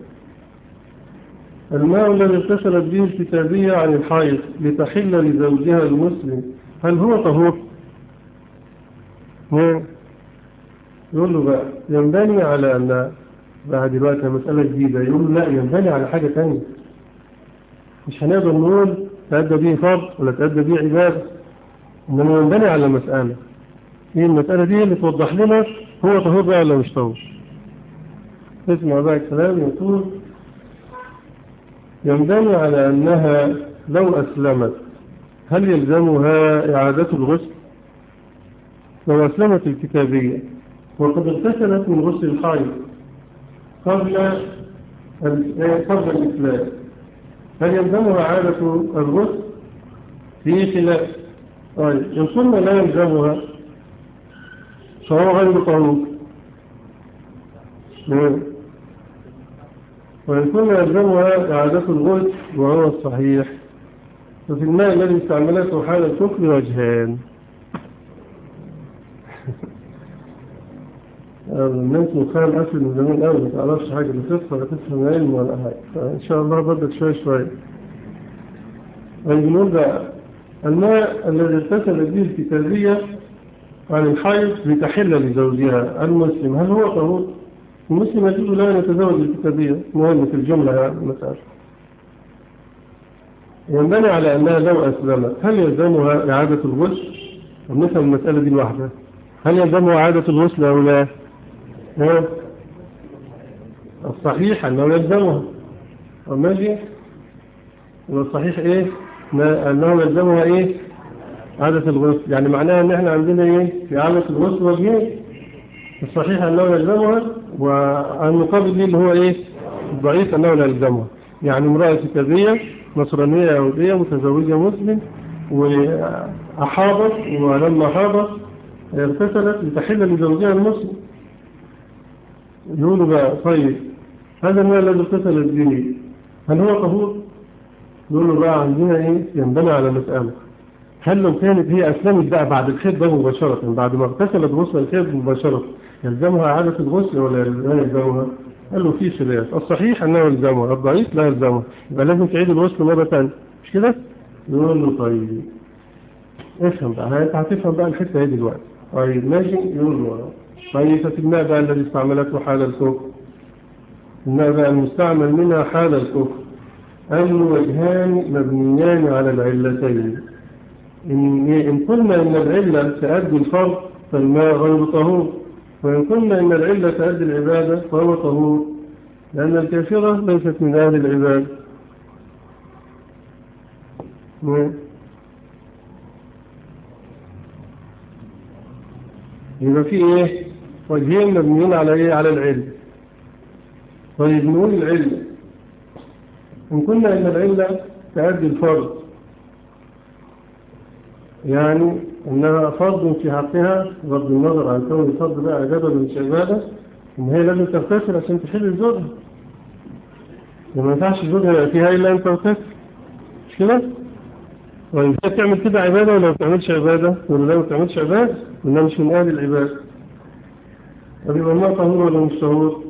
الماء الذي اتصلت به الكتابية عن الحائط لتحل لزوجها المسلم هل هو طهور؟ يقول له بقى ينبني على أن بقى دلوقتي مسألة جديدة يقول لا ينبني على حاجة تانية مش هنقدر نقول تأدى به فرض ولا تأدى به عبادة إنما ينبني على مسألة هي المسألة دي اللي توضح لنا هو طهور بقى ولا مش طهور اسمع بقى الكلام يقول ينبني على أنها لو أسلمت هل يلزمها إعادة الغسل لو أسلمت الكتابية وقد اغتسلت من غسل الحائض قبل قبل الإسلام هل يلزمها عادة الغسل في خلاف طيب إن قلنا لا يلزمها فهو غير طهور وإن كنا يلزمها إعادة الغسل وهو الصحيح ففي الماء الذي استعملته حال الكفر وجهان الناس مخال أسل من زمان قوي ما تعرفش حاجة بتفهم ولا تفهم علم ولا حاجة فإن شاء الله بدك شوي شوي نقول بقى الماء الذي اغتسل به الكتابية عن الحيض لتحل لزوجها المسلم هل هو طهور؟ المسلم يجوز لا يتزوج الكتابية مهم في الجملة يعني المسألة ينبني على أنها لو أسلمت هل يلزمها إعادة الغسل؟ ونفهم المسألة دي لوحدها هل يلزمها إعادة الغسل أو لا؟ الصحيح أنه يلزمها ماشي والصحيح إيه أنه يلزمها إيه عادة الغسل يعني معناها أن إحنا عندنا إيه في عادة الغسل وجهين الصحيح أنه يلزمها والمقابل ليه اللي هو إيه الضعيف أنه لا يلزمها يعني امرأة كتابية نصرانية يهودية متزوجة مسلم وأحاضت ولما حاضت اغتسلت لتحل لزوجها المسلم يقولوا بقى طيب هذا الماء الذي اغتسلت به هل هو طهور؟ يقولوا بقى عندنا ايه ينبني على مسألة هل لو كانت هي أسلمت بقى بعد الخيط ده مباشرة بعد ما اغتسلت غسل الخيط مباشرة يلزمها إعادة الغسل ولا لا يلزمها؟ قال له في خلاف الصحيح أنه يلزمها الضعيف لا يلزمها يبقى لازم تعيد الغسل مرة ثانية مش كده؟ يقول له طيب افهم بقى انت هتفهم بقى الحتة دي دلوقتي طيب ماشي يقول له طيب الماء بقى الذي استعملته حال الكفر الماء بقى المستعمل منها حال الكفر الوجهان مبنيان على العلتين إن, إن قلنا إن العلة تؤدي الفرق فالماء غير طهور وإن قلنا إن العلة تؤدي العبادة فهو طهور لأن الكافرة ليست من أهل العبادة يبقى في ايه وجهين مبنيين على ايه على العلم طيب نقول العلم ان كنا ان العلة تؤدي الفرض يعني انها فرض في حقها بغض النظر عن كون الفرض بقى عباده مش عباده ان هي لازم تغتسل عشان تحل زوجها وما ينفعش زوجها ياتيها الا ان تغتسل مش كده؟ طيب هي تعمل كده عبادة ولا ما بتعملش عبادة ولا لا ما بتعملش عبادة ولا مش من أهل العبادة طب يبقى الماء طهور ولا مش طهور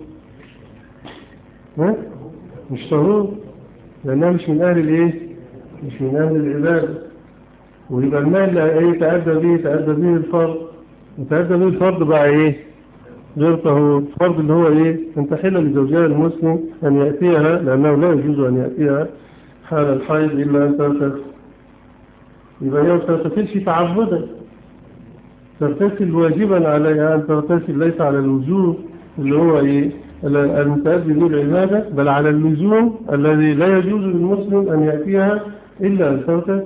ها مش طهور لأنها مش من أهل الإيه مش من أهل العبادة ويبقى الماء اللي إيه تأدى به تأدى به الفرض وتأدى به الفرض بقى إيه غير طهور الفرض اللي هو إيه أن تحل لزوجها المسلم أن يأتيها لأنه لا يجوز أن يأتيها حال الحيض إلا أن تغتسل يبقى هي ما تغتسلش تعبدا تغتسل واجبا عليها أن تغتسل ليس على الوجوب اللي هو إيه المتأدي به العبادة بل على اللزوم الذي لا يجوز للمسلم أن يأتيها إلا أن تغتسل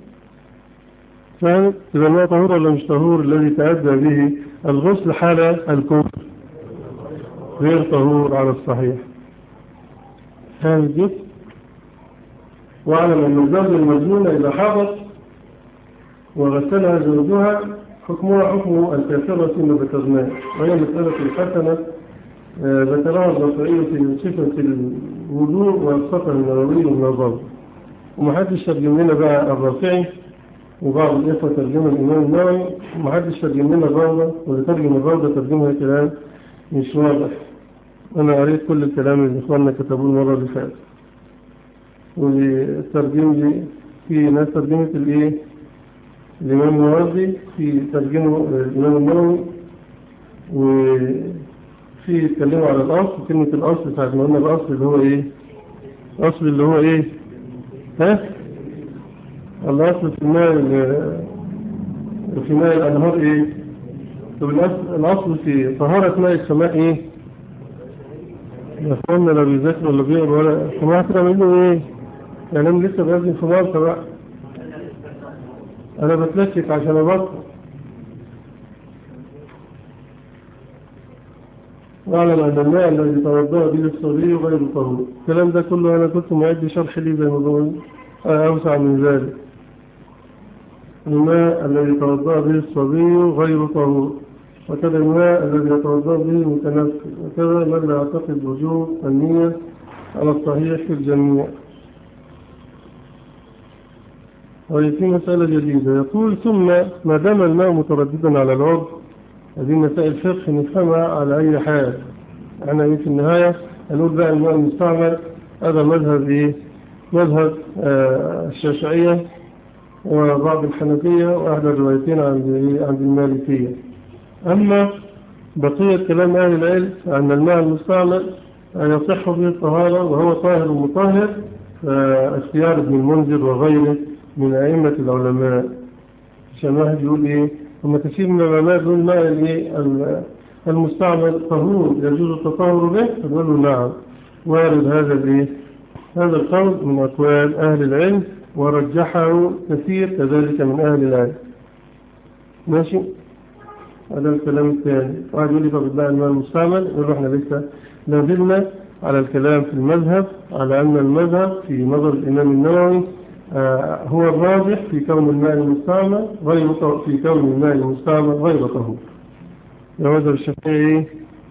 فهمت؟ إذا ما طهور ولا مش طهور الذي تأدى به الغسل حال الكفر غير طهور على الصحيح فهمت جدا؟ واعلم أن الزوج المجنون إذا حاضت وغسلها زوجها حكمها حكم الكافرة فيما ذكرناه وهي مسألة الحسنة ذكرها الرفعي في صفة الوضوء وأبسطها النووي والنظر ومحدش ترجم لنا بقى الرافعي وبعض الإخوة ترجمة الإمام النووي ومحدش ترجم لنا الروضة واللي ترجم الروضة ترجمها كلام مش واضح أنا قريت كل الكلام اللي إخواننا كتبوه المرة اللي فاتت والترجم لي في ناس ترجمة الإيه الإمام الموازي في ترجمه الإمام النووي وفي يتكلموا على الأصل كلمة الأصل ساعة ما قلنا الأصل اللي هو إيه الأصل اللي هو إيه ها الأصل في ماء في ماء الأنهار إيه طب الأصل, الأصل في طهارة ماء السماء إيه يا أخوانا لا بيذاكر ولا بيقرا ولا سماعة كده منه إيه يعني أنا لسه بأذن في مالطا بقى أنا بتلكك عشان أبطل واعلم أن الماء الذي توضأ به الصبي غير طهور الكلام ده كله أنا كنت معد شرح لي زي ما بقول أوسع من ذلك الماء الذي توضأ به الصبي غير طهور وكذا الماء الذي يتوضأ به متنفس وكذا من لا يعتقد وجوب النية على الصحيح في الجميع وفي مسألة جديدة يقول ثم ما دام الماء مترددا على العرض هذه مسائل فقه نفهمها على أي حال احنا ايه في النهاية هنقول بقى الماء المستعمل هذا مذهب ايه مذهب آه الشافعية وبعض الحنفية وأحد الروايتين عند عند المالكية أما بقية كلام أهل العلم أن الماء المستعمل يصح به الطهارة وهو طاهر مطهر فاختيار ابن المنذر وغيره من أئمة العلماء عشان واحد يقول إيه ثم كثير من العلماء يقول الماء المستعمل طهور يجوز التطهر به فقال له نعم وارد هذا الإيه هذا القول من أقوال أهل العلم ورجحه كثير كذلك من أهل العلم ماشي هذا الكلام الثاني واحد يقول لي طب اتباع الماء المستعمل يقول له احنا لسه لازلنا على الكلام في المذهب على أن المذهب في نظر الإمام النووي آه هو الراجح في كون الماء المستعمل غير في كون الماء المستعمل غير طهور المذهب الشافعي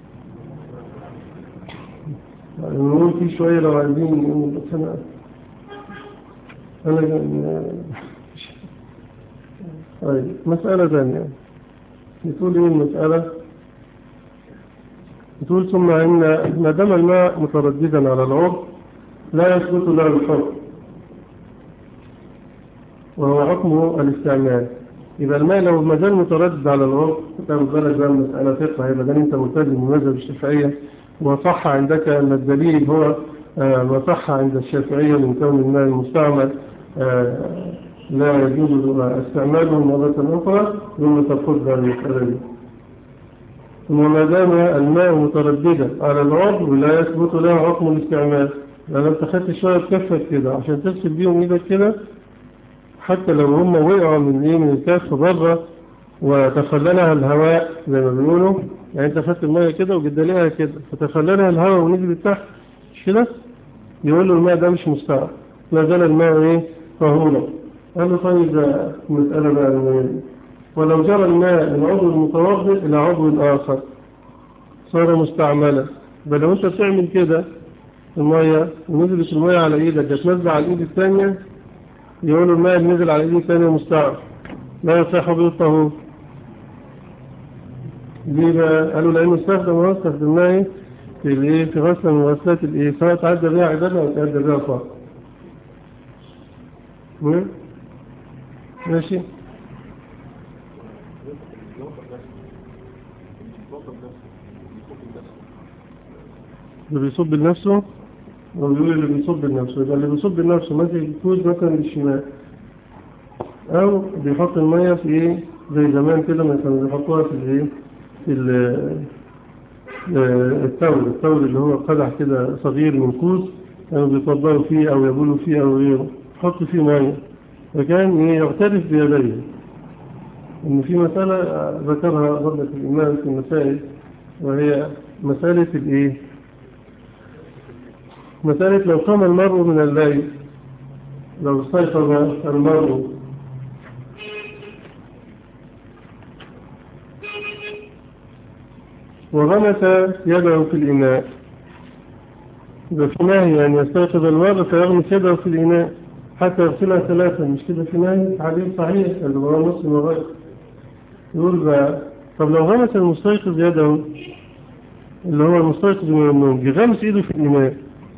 نقول في شوية لو عايزين نقول بس أنا أنا طيب مسألة ثانية بتقول إيه المسألة بتقول ثم إن ما دام الماء مترددا على العرض لا يثبت له الحكم وهو حكمه الاستعمال إذا الماء لو ما زال متردد على العرض تاخد بالك بقى المسألة فقه هيبقى ده أنت ملتزم بمذهب الشافعية وصح عندك أن الدليل هو ما صح عند الشافعية من كون الماء المستعمل لا يجوز استعماله مرة أخرى ثم ترفض المسألة دي وما دام الماء مترددا على العضو لا يثبت له حكم الاستعمال لأن انت خدت شوية بكفك كده عشان تغسل بيهم ايدك كده حتى لو هم وقعوا من ايه من الكف بره وتخللها الهواء زي ما بيقولوا يعني انت خدت المية كده وجدليها كده فتخللها الهواء ونزل تحت مش كده يقول له الماء ده مش مستعمل لا زال الماء ايه طهورا قال له طيب ده مسألة بقى المهم ولو جرى الماء من عضو المتوضئ إلى عضو آخر صار مستعملا بل لو أنت تعمل كده المية ونزلت المية على إيدك تنزل على الإيد الثانية يقولوا الماء اللي نزل على الإيد الثانية مستعمل لا يصح به الطهور ليه بقى؟ قالوا لأنه استخدم هو استخدمناه في الإيه في غسل من غسلات الإيه سواء تعدى بها عبادة أو تعدى بها فرق ماشي اللي بيصب لنفسه وبيقول اللي بيصب لنفسه يبقى اللي بيصب لنفسه ماسك الكوز مثلا بالشمال او بيحط المية في ايه زي زمان كده مثلا بيحطوها في الايه في التور التور اللي هو قدح كده صغير من كوز كانوا بيتوضأوا فيه او يبولوا فيه او غيره يحط فيه مية فكان يغترف بيديه ان في مسألة ذكرها ضبط الإمام في المسائل وهي مسألة الايه مسألة لو قام المرء من الليل لو استيقظ المرء وغمس يده في الإناء إذا في نهي أن يستيقظ المرء فيغمس يده في الإناء حتى يغسلها ثلاثا مش كده في نهي حديث صحيح اللي هو مسلم وغيره يقول بقى طب لو غمس المستيقظ يده اللي هو المستيقظ من النوم بيغمس ايده في الإناء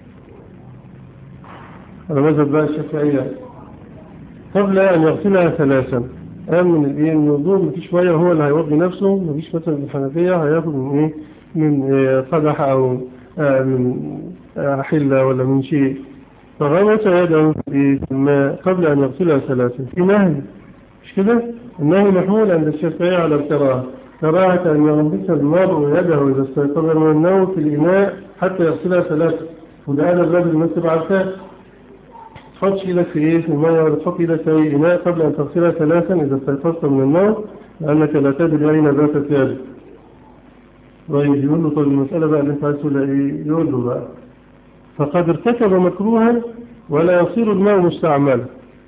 على مذهب بقى الشافعية قبل أن يغسلها ثلاثا قام من الايه من الوضوء مفيش ميه هو اللي هيوضي نفسه مفيش مثلا الحنفية هياخد من ايه من قدح او آه من آه حلة ولا من شيء فغمس يده في الماء قبل أن يغسلها ثلاثا في نهي مش كده النهي محمول عند الشافعية على الكراهة كراهة أن يغمس المرء يده إذا استيقظ من النوم في الإناء حتى يغسلها ثلاثا وده هذا الباب المسلم عارفاه تحطش ايدك في ايه في المية ولا تحط ايدك في اناء قبل ان تغسلها ثلاثا اذا استيقظت من النوم لانك لا تدري اين ذات ثيابك طيب يقول له طيب المسألة بقى اللي انت عايز تقولها ايه يقول له بقى فقد ارتكب مكروها ولا يصير الماء مستعملا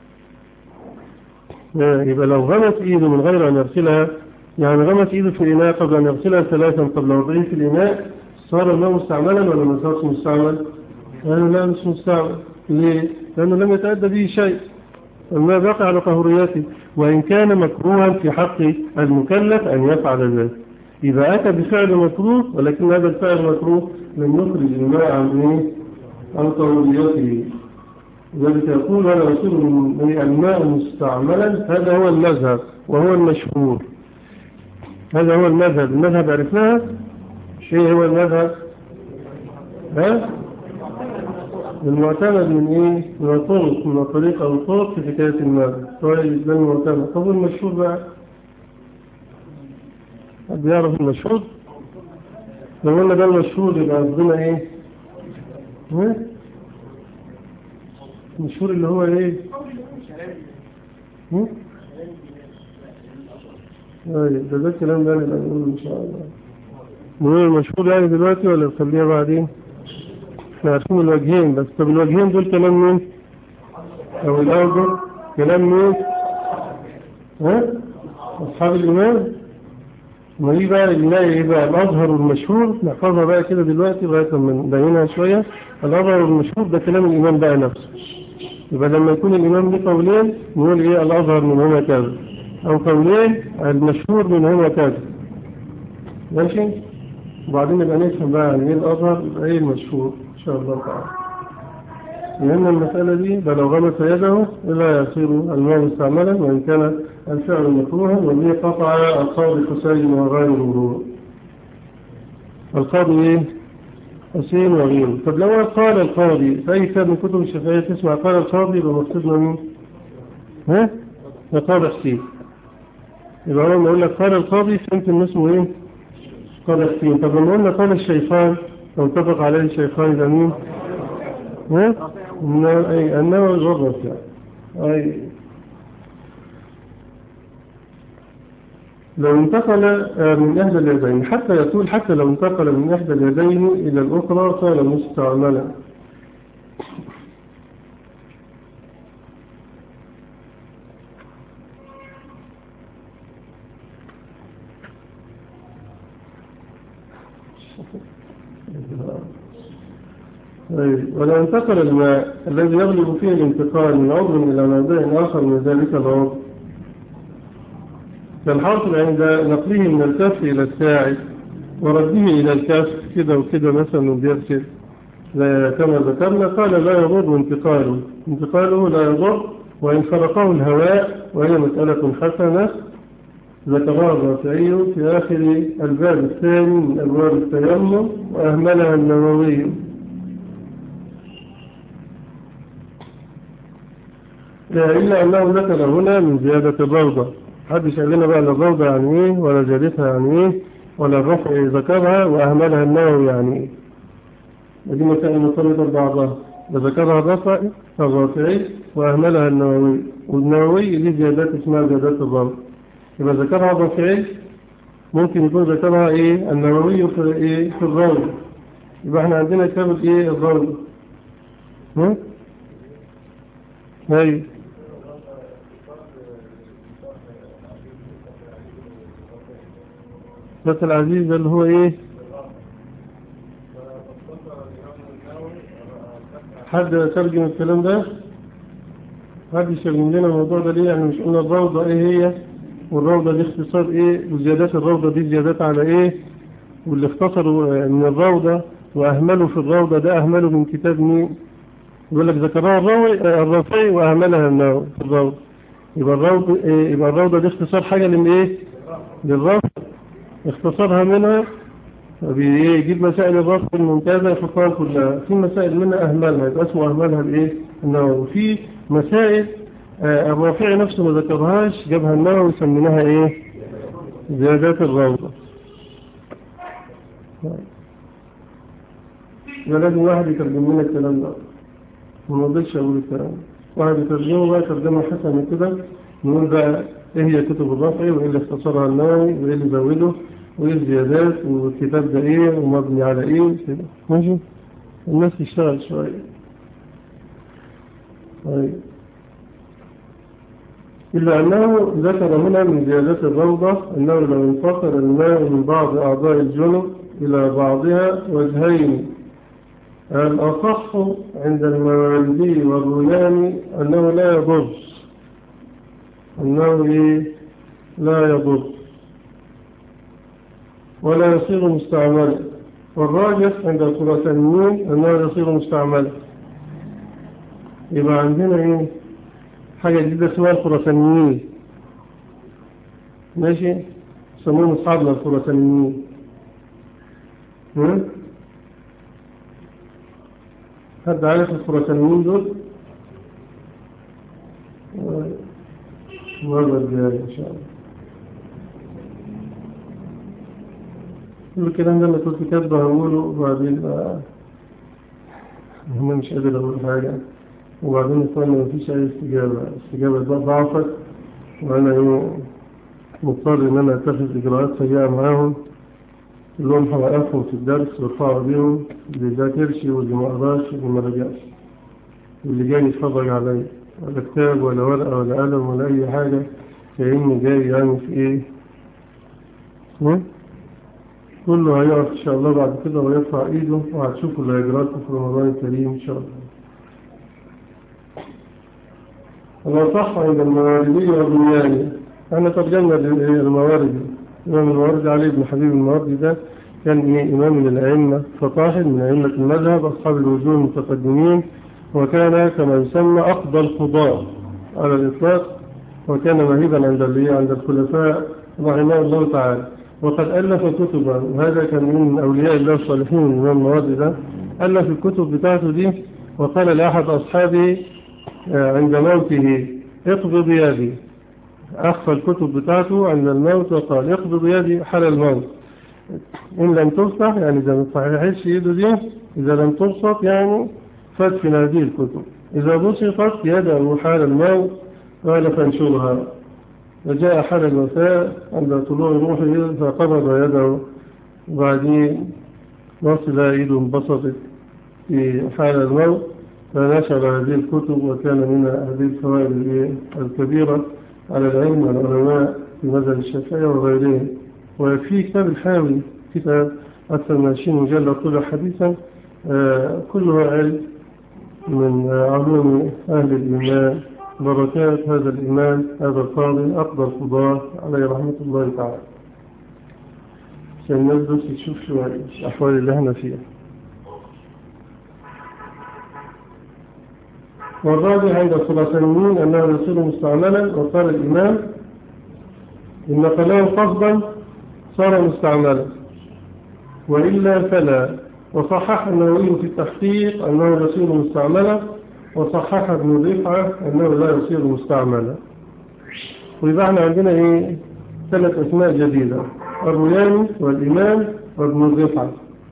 يبقى لو غمس ايده من غير ان يغسلها يعني غمس ايده في الاناء قبل ان يغسلها ثلاثا قبل وضعه في الاناء صار الماء مستعملا ولا ما صارش مستعمل؟ قالوا لا مش مستعمل ليه؟ لأنه لم يتأدى به شيء الماء باقي على طهورياته وإن كان مكروها في حق المكلف أن يفعل ذلك إذا أتى بفعل مكروه ولكن هذا الفعل مكروه لم يخرج الماء عن إيه؟ عن طهورياته ذلك يقول هذا يصير من الماء مستعملا هذا هو المذهب وهو المشهور هذا هو المذهب المذهب عرفناها ايه هو المذهب ها المعتمد من ايه من الطرق من الطريق او الطرق في حكاية الماء كويس ده المعتمد طب المشهور بقى حد يعرف المشهور لو قلنا ده المشهور يبقى عندنا ايه ها المشهور اللي هو ايه ها طيب ده ده الكلام ده اللي هنقوله إن شاء الله نقول المشهور يعني دلوقتي ولا نخليها بعدين؟ احنا عارفين الوجهين بس طب الوجهين دول كلام مين؟ أو الأول كلام مين؟ ها؟ أصحاب الإمام؟ ما دي بقى نلاقي إيه بقى الأظهر والمشهور نحفظها بقى كده دلوقتي لغاية لما نبينها شوية الأظهر والمشهور ده كلام الإمام بقى نفسه يبقى لما يكون الإمام ليه قولين نقول إيه الأظهر منهما كذا أو قولين المشهور منهما كذا ماشي وبعدين نبقى نفهم بقى يعني إيه الأظهر إيه المشهور إن شاء الله تعالى لأن المسألة دي لو غمس يده لا يصير الماء مستعملا وإن كان الفعل مكروها وبه قطع القاضي حسين وغيره القاضي إيه؟ حسين وغيره طب لو قال القاضي في أي كتاب من كتب الشافعية تسمع قال القاضي يبقى مقصدنا مين؟ ها؟ القاضي حسين يبقى لما أقول لك قال القاضي فهمت إن اسمه إيه؟ قال حسين طب لما قلنا قال الشيخان لو اتفق عليه الشيخان يبقى مين؟ ها؟ أي أنه الغرب يعني أي لو انتقل من إحدى اليدين حتى يقول حتى لو انتقل من إحدى اليدين إلى الأخرى كان مستعملا ولو انتقل الماء الذي يغلب فيه الانتقال من عضو إلى موضع آخر من ذلك العضو كالحاصل عند نقله من الكف إلى الساعد ورده إلى الكف كده وكده مثلا وبيرسل كما ذكرنا قال لا يضر انتقاله انتقاله لا يضر وإن خلقه الهواء وهي مسألة حسنة ذكرها الرافعي في آخر الباب الثاني من أبواب التيمم وأهملها النووي إلا أنه ذكر هنا من زيادة الروضة حدش قال لنا بقى الروضة يعني إيه ولا زيادتها يعني إيه ولا الرفع ذكرها وأهملها النووي يعني إيه ودي مسائل مرتبطة ببعضها ذكرها الرفع الرافعي وأهملها النووي والنووي دي زيادات اسمها زيادات الروضة يبقى ذكرها الرافعي ممكن يكون ذكرها إيه النووي في إيه في الروضة يبقى احنا عندنا كتاب إيه الروضة ها؟ هاي بس العزيز اللي هو ايه حد ترجم الكلام ده حد يشرجم لنا الموضوع ده ليه يعني مش قلنا الروضة ايه هي والروضة دي اختصار ايه وزيادات الروضة دي زيادات على ايه واللي اختصروا من الروضة واهملوا في الروضة ده اهملوا من كتاب مين يقول لك ذكرها الروي الرافعي واهملها النووي في الروضة يبقى الروضة ايه يبقى الروضة دي اختصار حاجة للايه للرفع اختصارها منها بيجيب مسائل الرفع الممتازة يحطها كلها في مسائل منها أهملها يبقى اسمه أهملها الإيه النووي وفي مسائل آه الرافعي نفسه ما ذكرهاش جابها النووي وسميناها إيه زيادات الروضة يبقى لازم واحد يترجم لنا الكلام ده وما رضيتش أقول الكلام واحد يترجمه بقى ترجمة حسنة كده نقول بقى ايه هي كتب الرفع وايه اللي اختصرها النووي وايه اللي زوده وايه الزيادات والكتاب ده ايه ومبني على ايه كده ماشي الناس تشتغل شوية طيب إلا أنه ذكر هنا من زيادات الروضة أنه لو انفصل الماء من بعض أعضاء الجنب إلى بعضها وجهين الأصح عند المواردي والريان أنه لا يضر أنه لا يضر ولا يصير مستعملا والراجح عند الخراسانيين أنه يصير مستعملا يبقى عندنا إيه حاجة جديدة اسمها الخراسانيين ماشي يسمون أصحابنا الخراسانيين حد عارف الخراسانيين دول مرة الجاية إن شاء الله كل الكلام ده اللي كنت كاتبه هقوله وبعدين بقى هم مش قادر أقول حاجة وبعدين إخوانا مفيش أي استجابة استجابة ضعفت وأنا مضطر إن أنا أتخذ إجراءات سيئة معاهم اللي هم هوقفهم في الدرس وارفعوا بيهم اللي ذاكرش واللي ما قراش واللي ما رجعش واللي جاي يتفرج عليا ولا كتاب ولا ورقة ولا قلم ولا أي حاجة كأني جاي يعني في إيه ها؟ كله هيقف إن شاء الله بعد كده ويرفع إيده وهتشوفوا اللي هيجراكم في رمضان الكريم إن شاء الله الله صح عند المواردية والبنياني احنا ترجمنا للموارد إمام الموارد علي بن حبيب المواردي ده كان إيه إمام من الأئمة فطاحل من أئمة المذهب أصحاب الوجوه المتقدمين وكان كما يسمى أفضل القضاء على الإطلاق وكان مهيبا عند عند الخلفاء رحمه الله تعالى وقد ألف كتبا وهذا كان من أولياء الله الصالحين الإمام المواردي ده ألف الكتب بتاعته دي وقال لأحد أصحابه عند موته اقبض يدي أخفى الكتب بتاعته عند الموت وقال اقبض يدي حال الموت إن لم تفتح يعني إذا ما تصححش يده دي إذا لم تبسط يعني فادفن هذه الكتب إذا بسطت يده حال الموت قال فانشرها وجاء حال الوفاة عند طلوع روحه فقبض يده وبعدين وصل يده انبسطت في حال الموت فنشر هذه الكتب وكان من هذه الفوائد الكبيرة على العلم والعلماء في مذهب الشافعية وغيرهم وفي كتاب الحاوي كتاب أكثر من 20 مجلد طلع حديثا كلها علم من علوم أهل الإيمان بركات هذا الإمام هذا القاضي أقدر القضاة عليه رحمة الله تعالى عشان الناس بس تشوف شوية الأحوال اللي احنا فيها والرابع عند الخراسانيين أنه يصير مستعملا وقال الإمام إن نقله قصدا صار مستعملا وإلا فلا وصحح النووي في التحقيق أنه يصير مستعملا وصحح ابن رفعة أنه لا يصير مستعملا ويبقى احنا عندنا ايه ثلاث أسماء جديدة الرياني والإمام وابن رفعة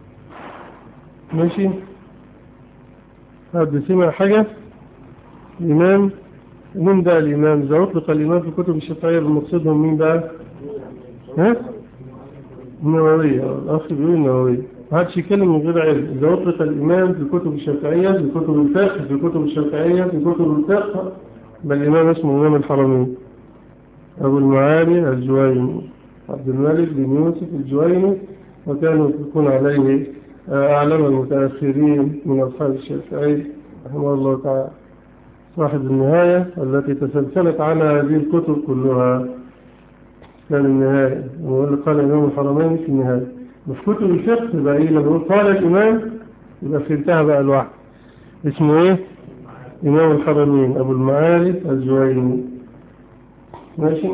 ماشي هذا سمع حاجة الإمام مين بقى الإمام إذا أطلق الإمام في كتب الشافعية بمقصدهم مين بقى ها النووية الأخ بيقول النووية ما حدش يتكلم من غير علم إذا أطلق الإمام في كتب الشافعية في كتب الفقه في كتب الشافعية في كتب الفقه بل الإمام اسمه إمام الحرمين أبو المعالي الجويني عبد الملك بن يوسف الجويني وكانوا يطلقون عليه أعلم المتأخرين من أصحاب الشافعي رحمه الله تعالى صاحب النهاية التي تسلسلت عنها هذه الكتب كلها كان النهاية وقال قال الإمام الحرمين في النهاية مش كتب الفقه يبقى إيه لما قال الإمام يبقى في انتهى بقى الوحد اسمه إيه إمام الحرمين أبو المعارف الزويني ماشي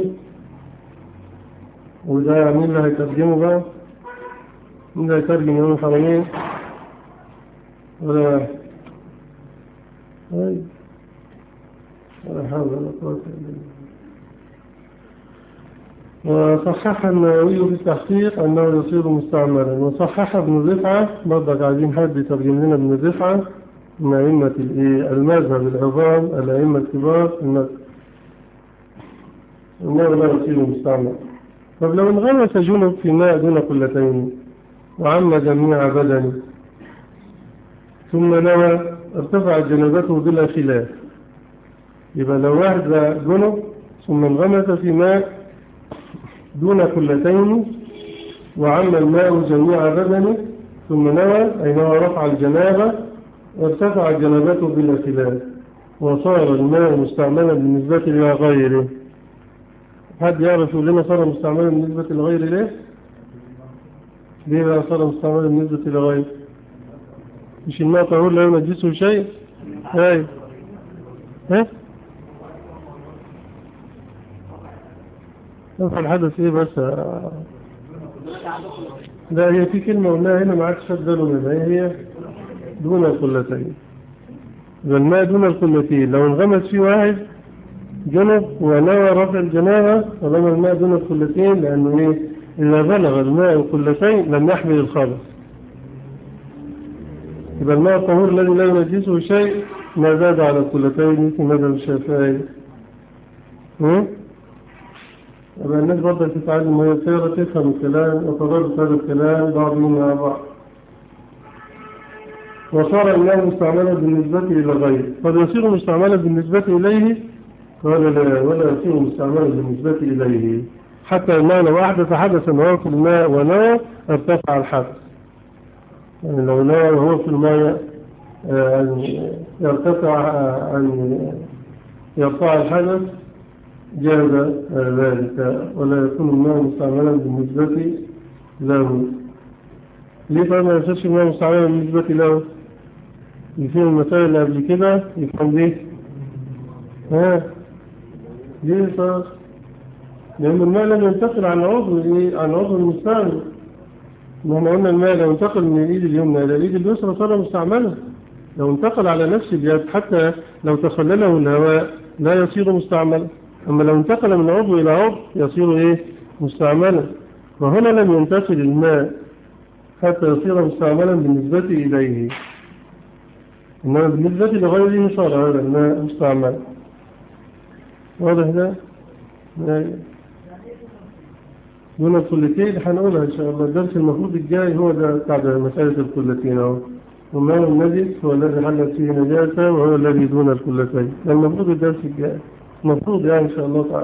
وده مين اللي هيترجمه بقى مين اللي هيترجم إمام الحرمين ولا واحد طيب ولا حول ولا قوة إلا بالله وصحح النووي في التحقيق أنه يصير مستعملا وصحح ابن رفعة برضك عايزين حد يترجم لنا ابن رفعة من أئمة المذهب العظام الأئمة الكبار أنه لا يصير مستعملا طب لو انغمس جنب في ماء دون قلتين وعم جميع بدنه ثم نوى ارتفعت جنبته بلا خلاف يبقى لو واحد جنب ثم انغمس في ماء دون كلتين وعم الماء جميع بدنه ثم نوى أي نوى رفع الجنابة وارتفع جنابته بلا خلاف وصار الماء مستعملا بالنسبة إلى غيره حد يعرف يقول لنا صار مستعملا بالنسبة لغيره ليه؟ ليه بقى صار مستعملا بالنسبة لغيره؟ مش الماء طهور لا ينجسه شيء؟ ايوه ها؟ ينفع الحدث ايه بس لا هي في كلمة قلناها هنا ما عادش خد باله منها هي دون القلتين الماء دون القلتين لو انغمس فيه واحد جنب ونوى رفع الجنابة طالما الماء دون القلتين لأنه ايه إذا بلغ الماء القلتين لم يحمل الخبث يبقى الماء الطهور الذي لا ينجسه شيء ما زاد على القلتين في مذهب الشافعي يبقى الناس برضه تتعلم وهي سيرة تفهم الكلام وتربط هذا الكلام بعضهم مع بعض وصار المال مستعملا بالنسبة إلى غيره قد يصير مستعملا بالنسبة إليه قال لا ولا يصير مستعملا بالنسبة إليه حتى المعنى وأحدث حدثا وهو في الماء ونوى ارتفع الحدث يعني لو نوى وهو في الماء أن يرتفع أن يرفع الحدث جاز ذلك ولا يكون الماء مستعملا بالنسبة له ليه طيب ما يصيرش الماء مستعملا بالنسبة له يفهم المسائل اللي قبل كده يفهم ليه ها ليه صار لأن الماء لم ينتقل عن عضو عن عضو المستعمل ما احنا قلنا الماء لو انتقل من الإيد اليمنى إلى الإيد اليسرى صار مستعملا لو انتقل على نفس اليد حتى لو تخلله الهواء لا يصير مستعملا أما لو انتقل من عضو إلى عضو يصير إيه مستعملا وهنا لم ينتقل الماء حتى يصير مستعملا بالنسبة إليه إنما بالنسبة لغيره صار هذا الماء مستعملا واضح ده دون الكلتين هنقولها إن شاء الله الدرس المفروض الجاي هو ده بتاع مسألة الكلتين أهو ومال النجس هو الذي حلت فيه نجاسة وهو الذي دون الكلتين ده المفروض الدرس الجاي المفروض يعني إن شاء الله تعالى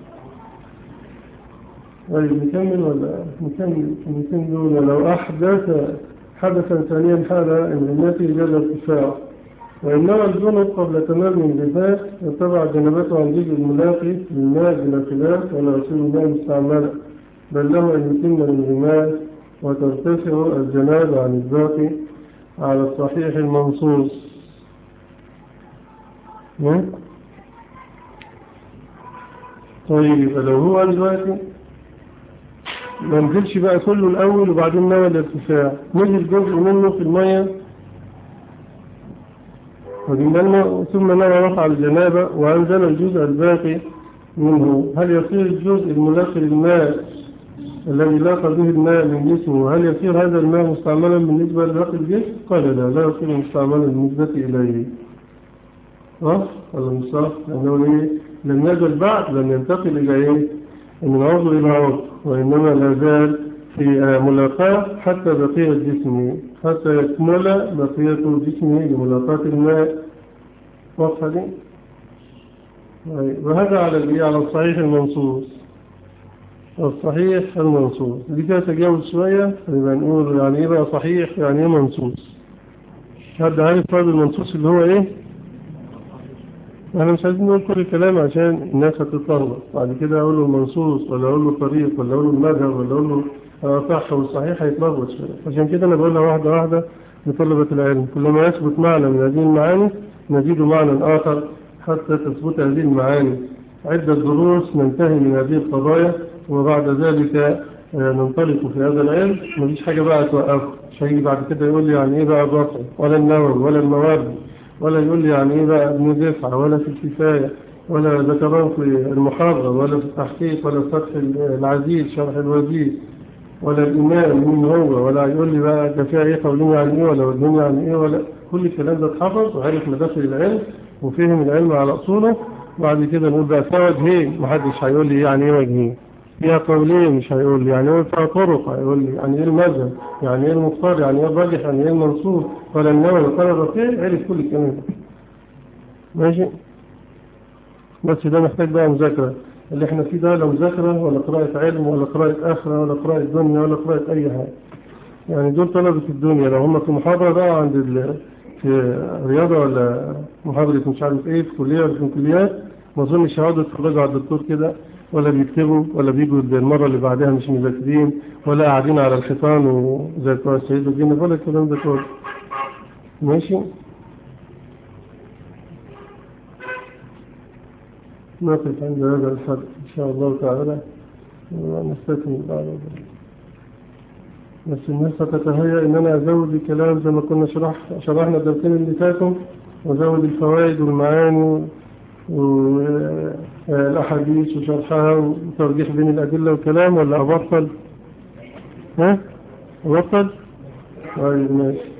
طيب نكمل ولا نكمل نكمل دون لو أحدث حدثا ثانيا حال إمرناته جل ارتفاع وإنما الجنب قبل تمام الانتفاع يتبع جنبته عن جزء الملاقي للماء بلا خلاف ولا يصير الماء مستعملا بل له أن يتم الانغماس وترتفع الجناب عن الباقي على الصحيح المنصوص طيب لو هو دلوقتي ما نزلش بقى كله الأول وبعدين نوى الارتفاع نزل جزء منه في المية ثم نوى رفع الجنابة وأنزل الجزء الباقي منه هل يصير الجزء الملاقي للماء الذي لاقى به الماء من جسمه هل يصير هذا الماء مستعملا بالنسبة لباقي الجسم؟ قال لا لا يصير مستعملا بالنسبة إليه صح؟ ولا مش صح؟ لأنه إيه؟ لم يزل بعد لم ينتقل إلى إيه؟ من عضو إلى عضو وإنما لا زال في ملاقاة حتى بقية جسمه حتى يكمل بقية جسمه لملاقاة الماء واضحة دي؟ وهذا على على الصحيح المنصوص الصحيح المنصوص دي كده تجاوز شوية يبقى نقول يعني ايه بقى صحيح يعني ايه منصوص حد عارف فرد المنصوص اللي هو ايه احنا مش عايزين نقول كل الكلام عشان الناس هتتلخبط بعد كده اقول له المنصوص ولا اقول له طريق ولا اقول له المذهب ولا اقول له صح والصحيح هيتلخبط شوية عشان كده انا بقولها واحدة واحدة لطلبة العلم كلما يثبت معنى من هذه المعاني نزيد معنى آخر حتى تثبت هذه المعاني عدة دروس ننتهي من هذه القضايا وبعد ذلك ننطلق في هذا العلم مفيش حاجة بقى توقف مش هيجي بعد كده يقول لي يعني ايه بقى الرفع ولا النووي ولا المواد ولا يقول لي يعني ايه بقى ابن دفعة ولا في الكفاية ولا ذكران في المحاضرة ولا في التحقيق ولا في فتح العزيز شرح الوزير ولا الإمام مين هو ولا يقول لي بقى ده فيها ايه قولين يعني ايه ولا ودين يعني ايه ولا كل الكلام ده اتحفظ وعرف مداخل العلم وفهم العلم على أصوله بعد كده نقول بقى فيها وجهين محدش هيقول لي يعني ايه وجهين فيها قولين مش هيقول لي يعني ايه فيها طرق هيقول لي يعني ايه المذهب يعني ايه المختار يعني ايه الراجح يعني ايه المنصوص ولا النووي ولا الرفيع عرف كل الكلام ده ماشي بس ده محتاج بقى مذاكرة اللي احنا فيه ده لا مذاكرة ولا قراءة علم ولا قراءة آخرة ولا قراءة دنيا ولا قراءة أي حاجة يعني دول طلبة الدنيا لو هم في محاضرة بقى عند ال... في رياضة ولا محاضرة مش عارف ايه في كلية ولا في كليات ما اظنش هيقعدوا يتفرجوا على الدكتور كده ولا بيكتبوا ولا بيجوا المرة اللي بعدها مش مذاكرين ولا قاعدين على الحيطان وزي بتوع السيد الدين ولا الكلام ده كله ماشي نقف عند هذا الحد إن شاء الله تعالى ونستكمل بعد ذلك بس الناس هتتهيأ إن أنا أزود الكلام زي ما كنا شرح شرحنا الدرسين اللي فاتوا وأزود الفوائد والمعاني والأحاديث وشرحها وترجيح بين الأدلة والكلام ولا أبطل ها أبطل طيب ماشي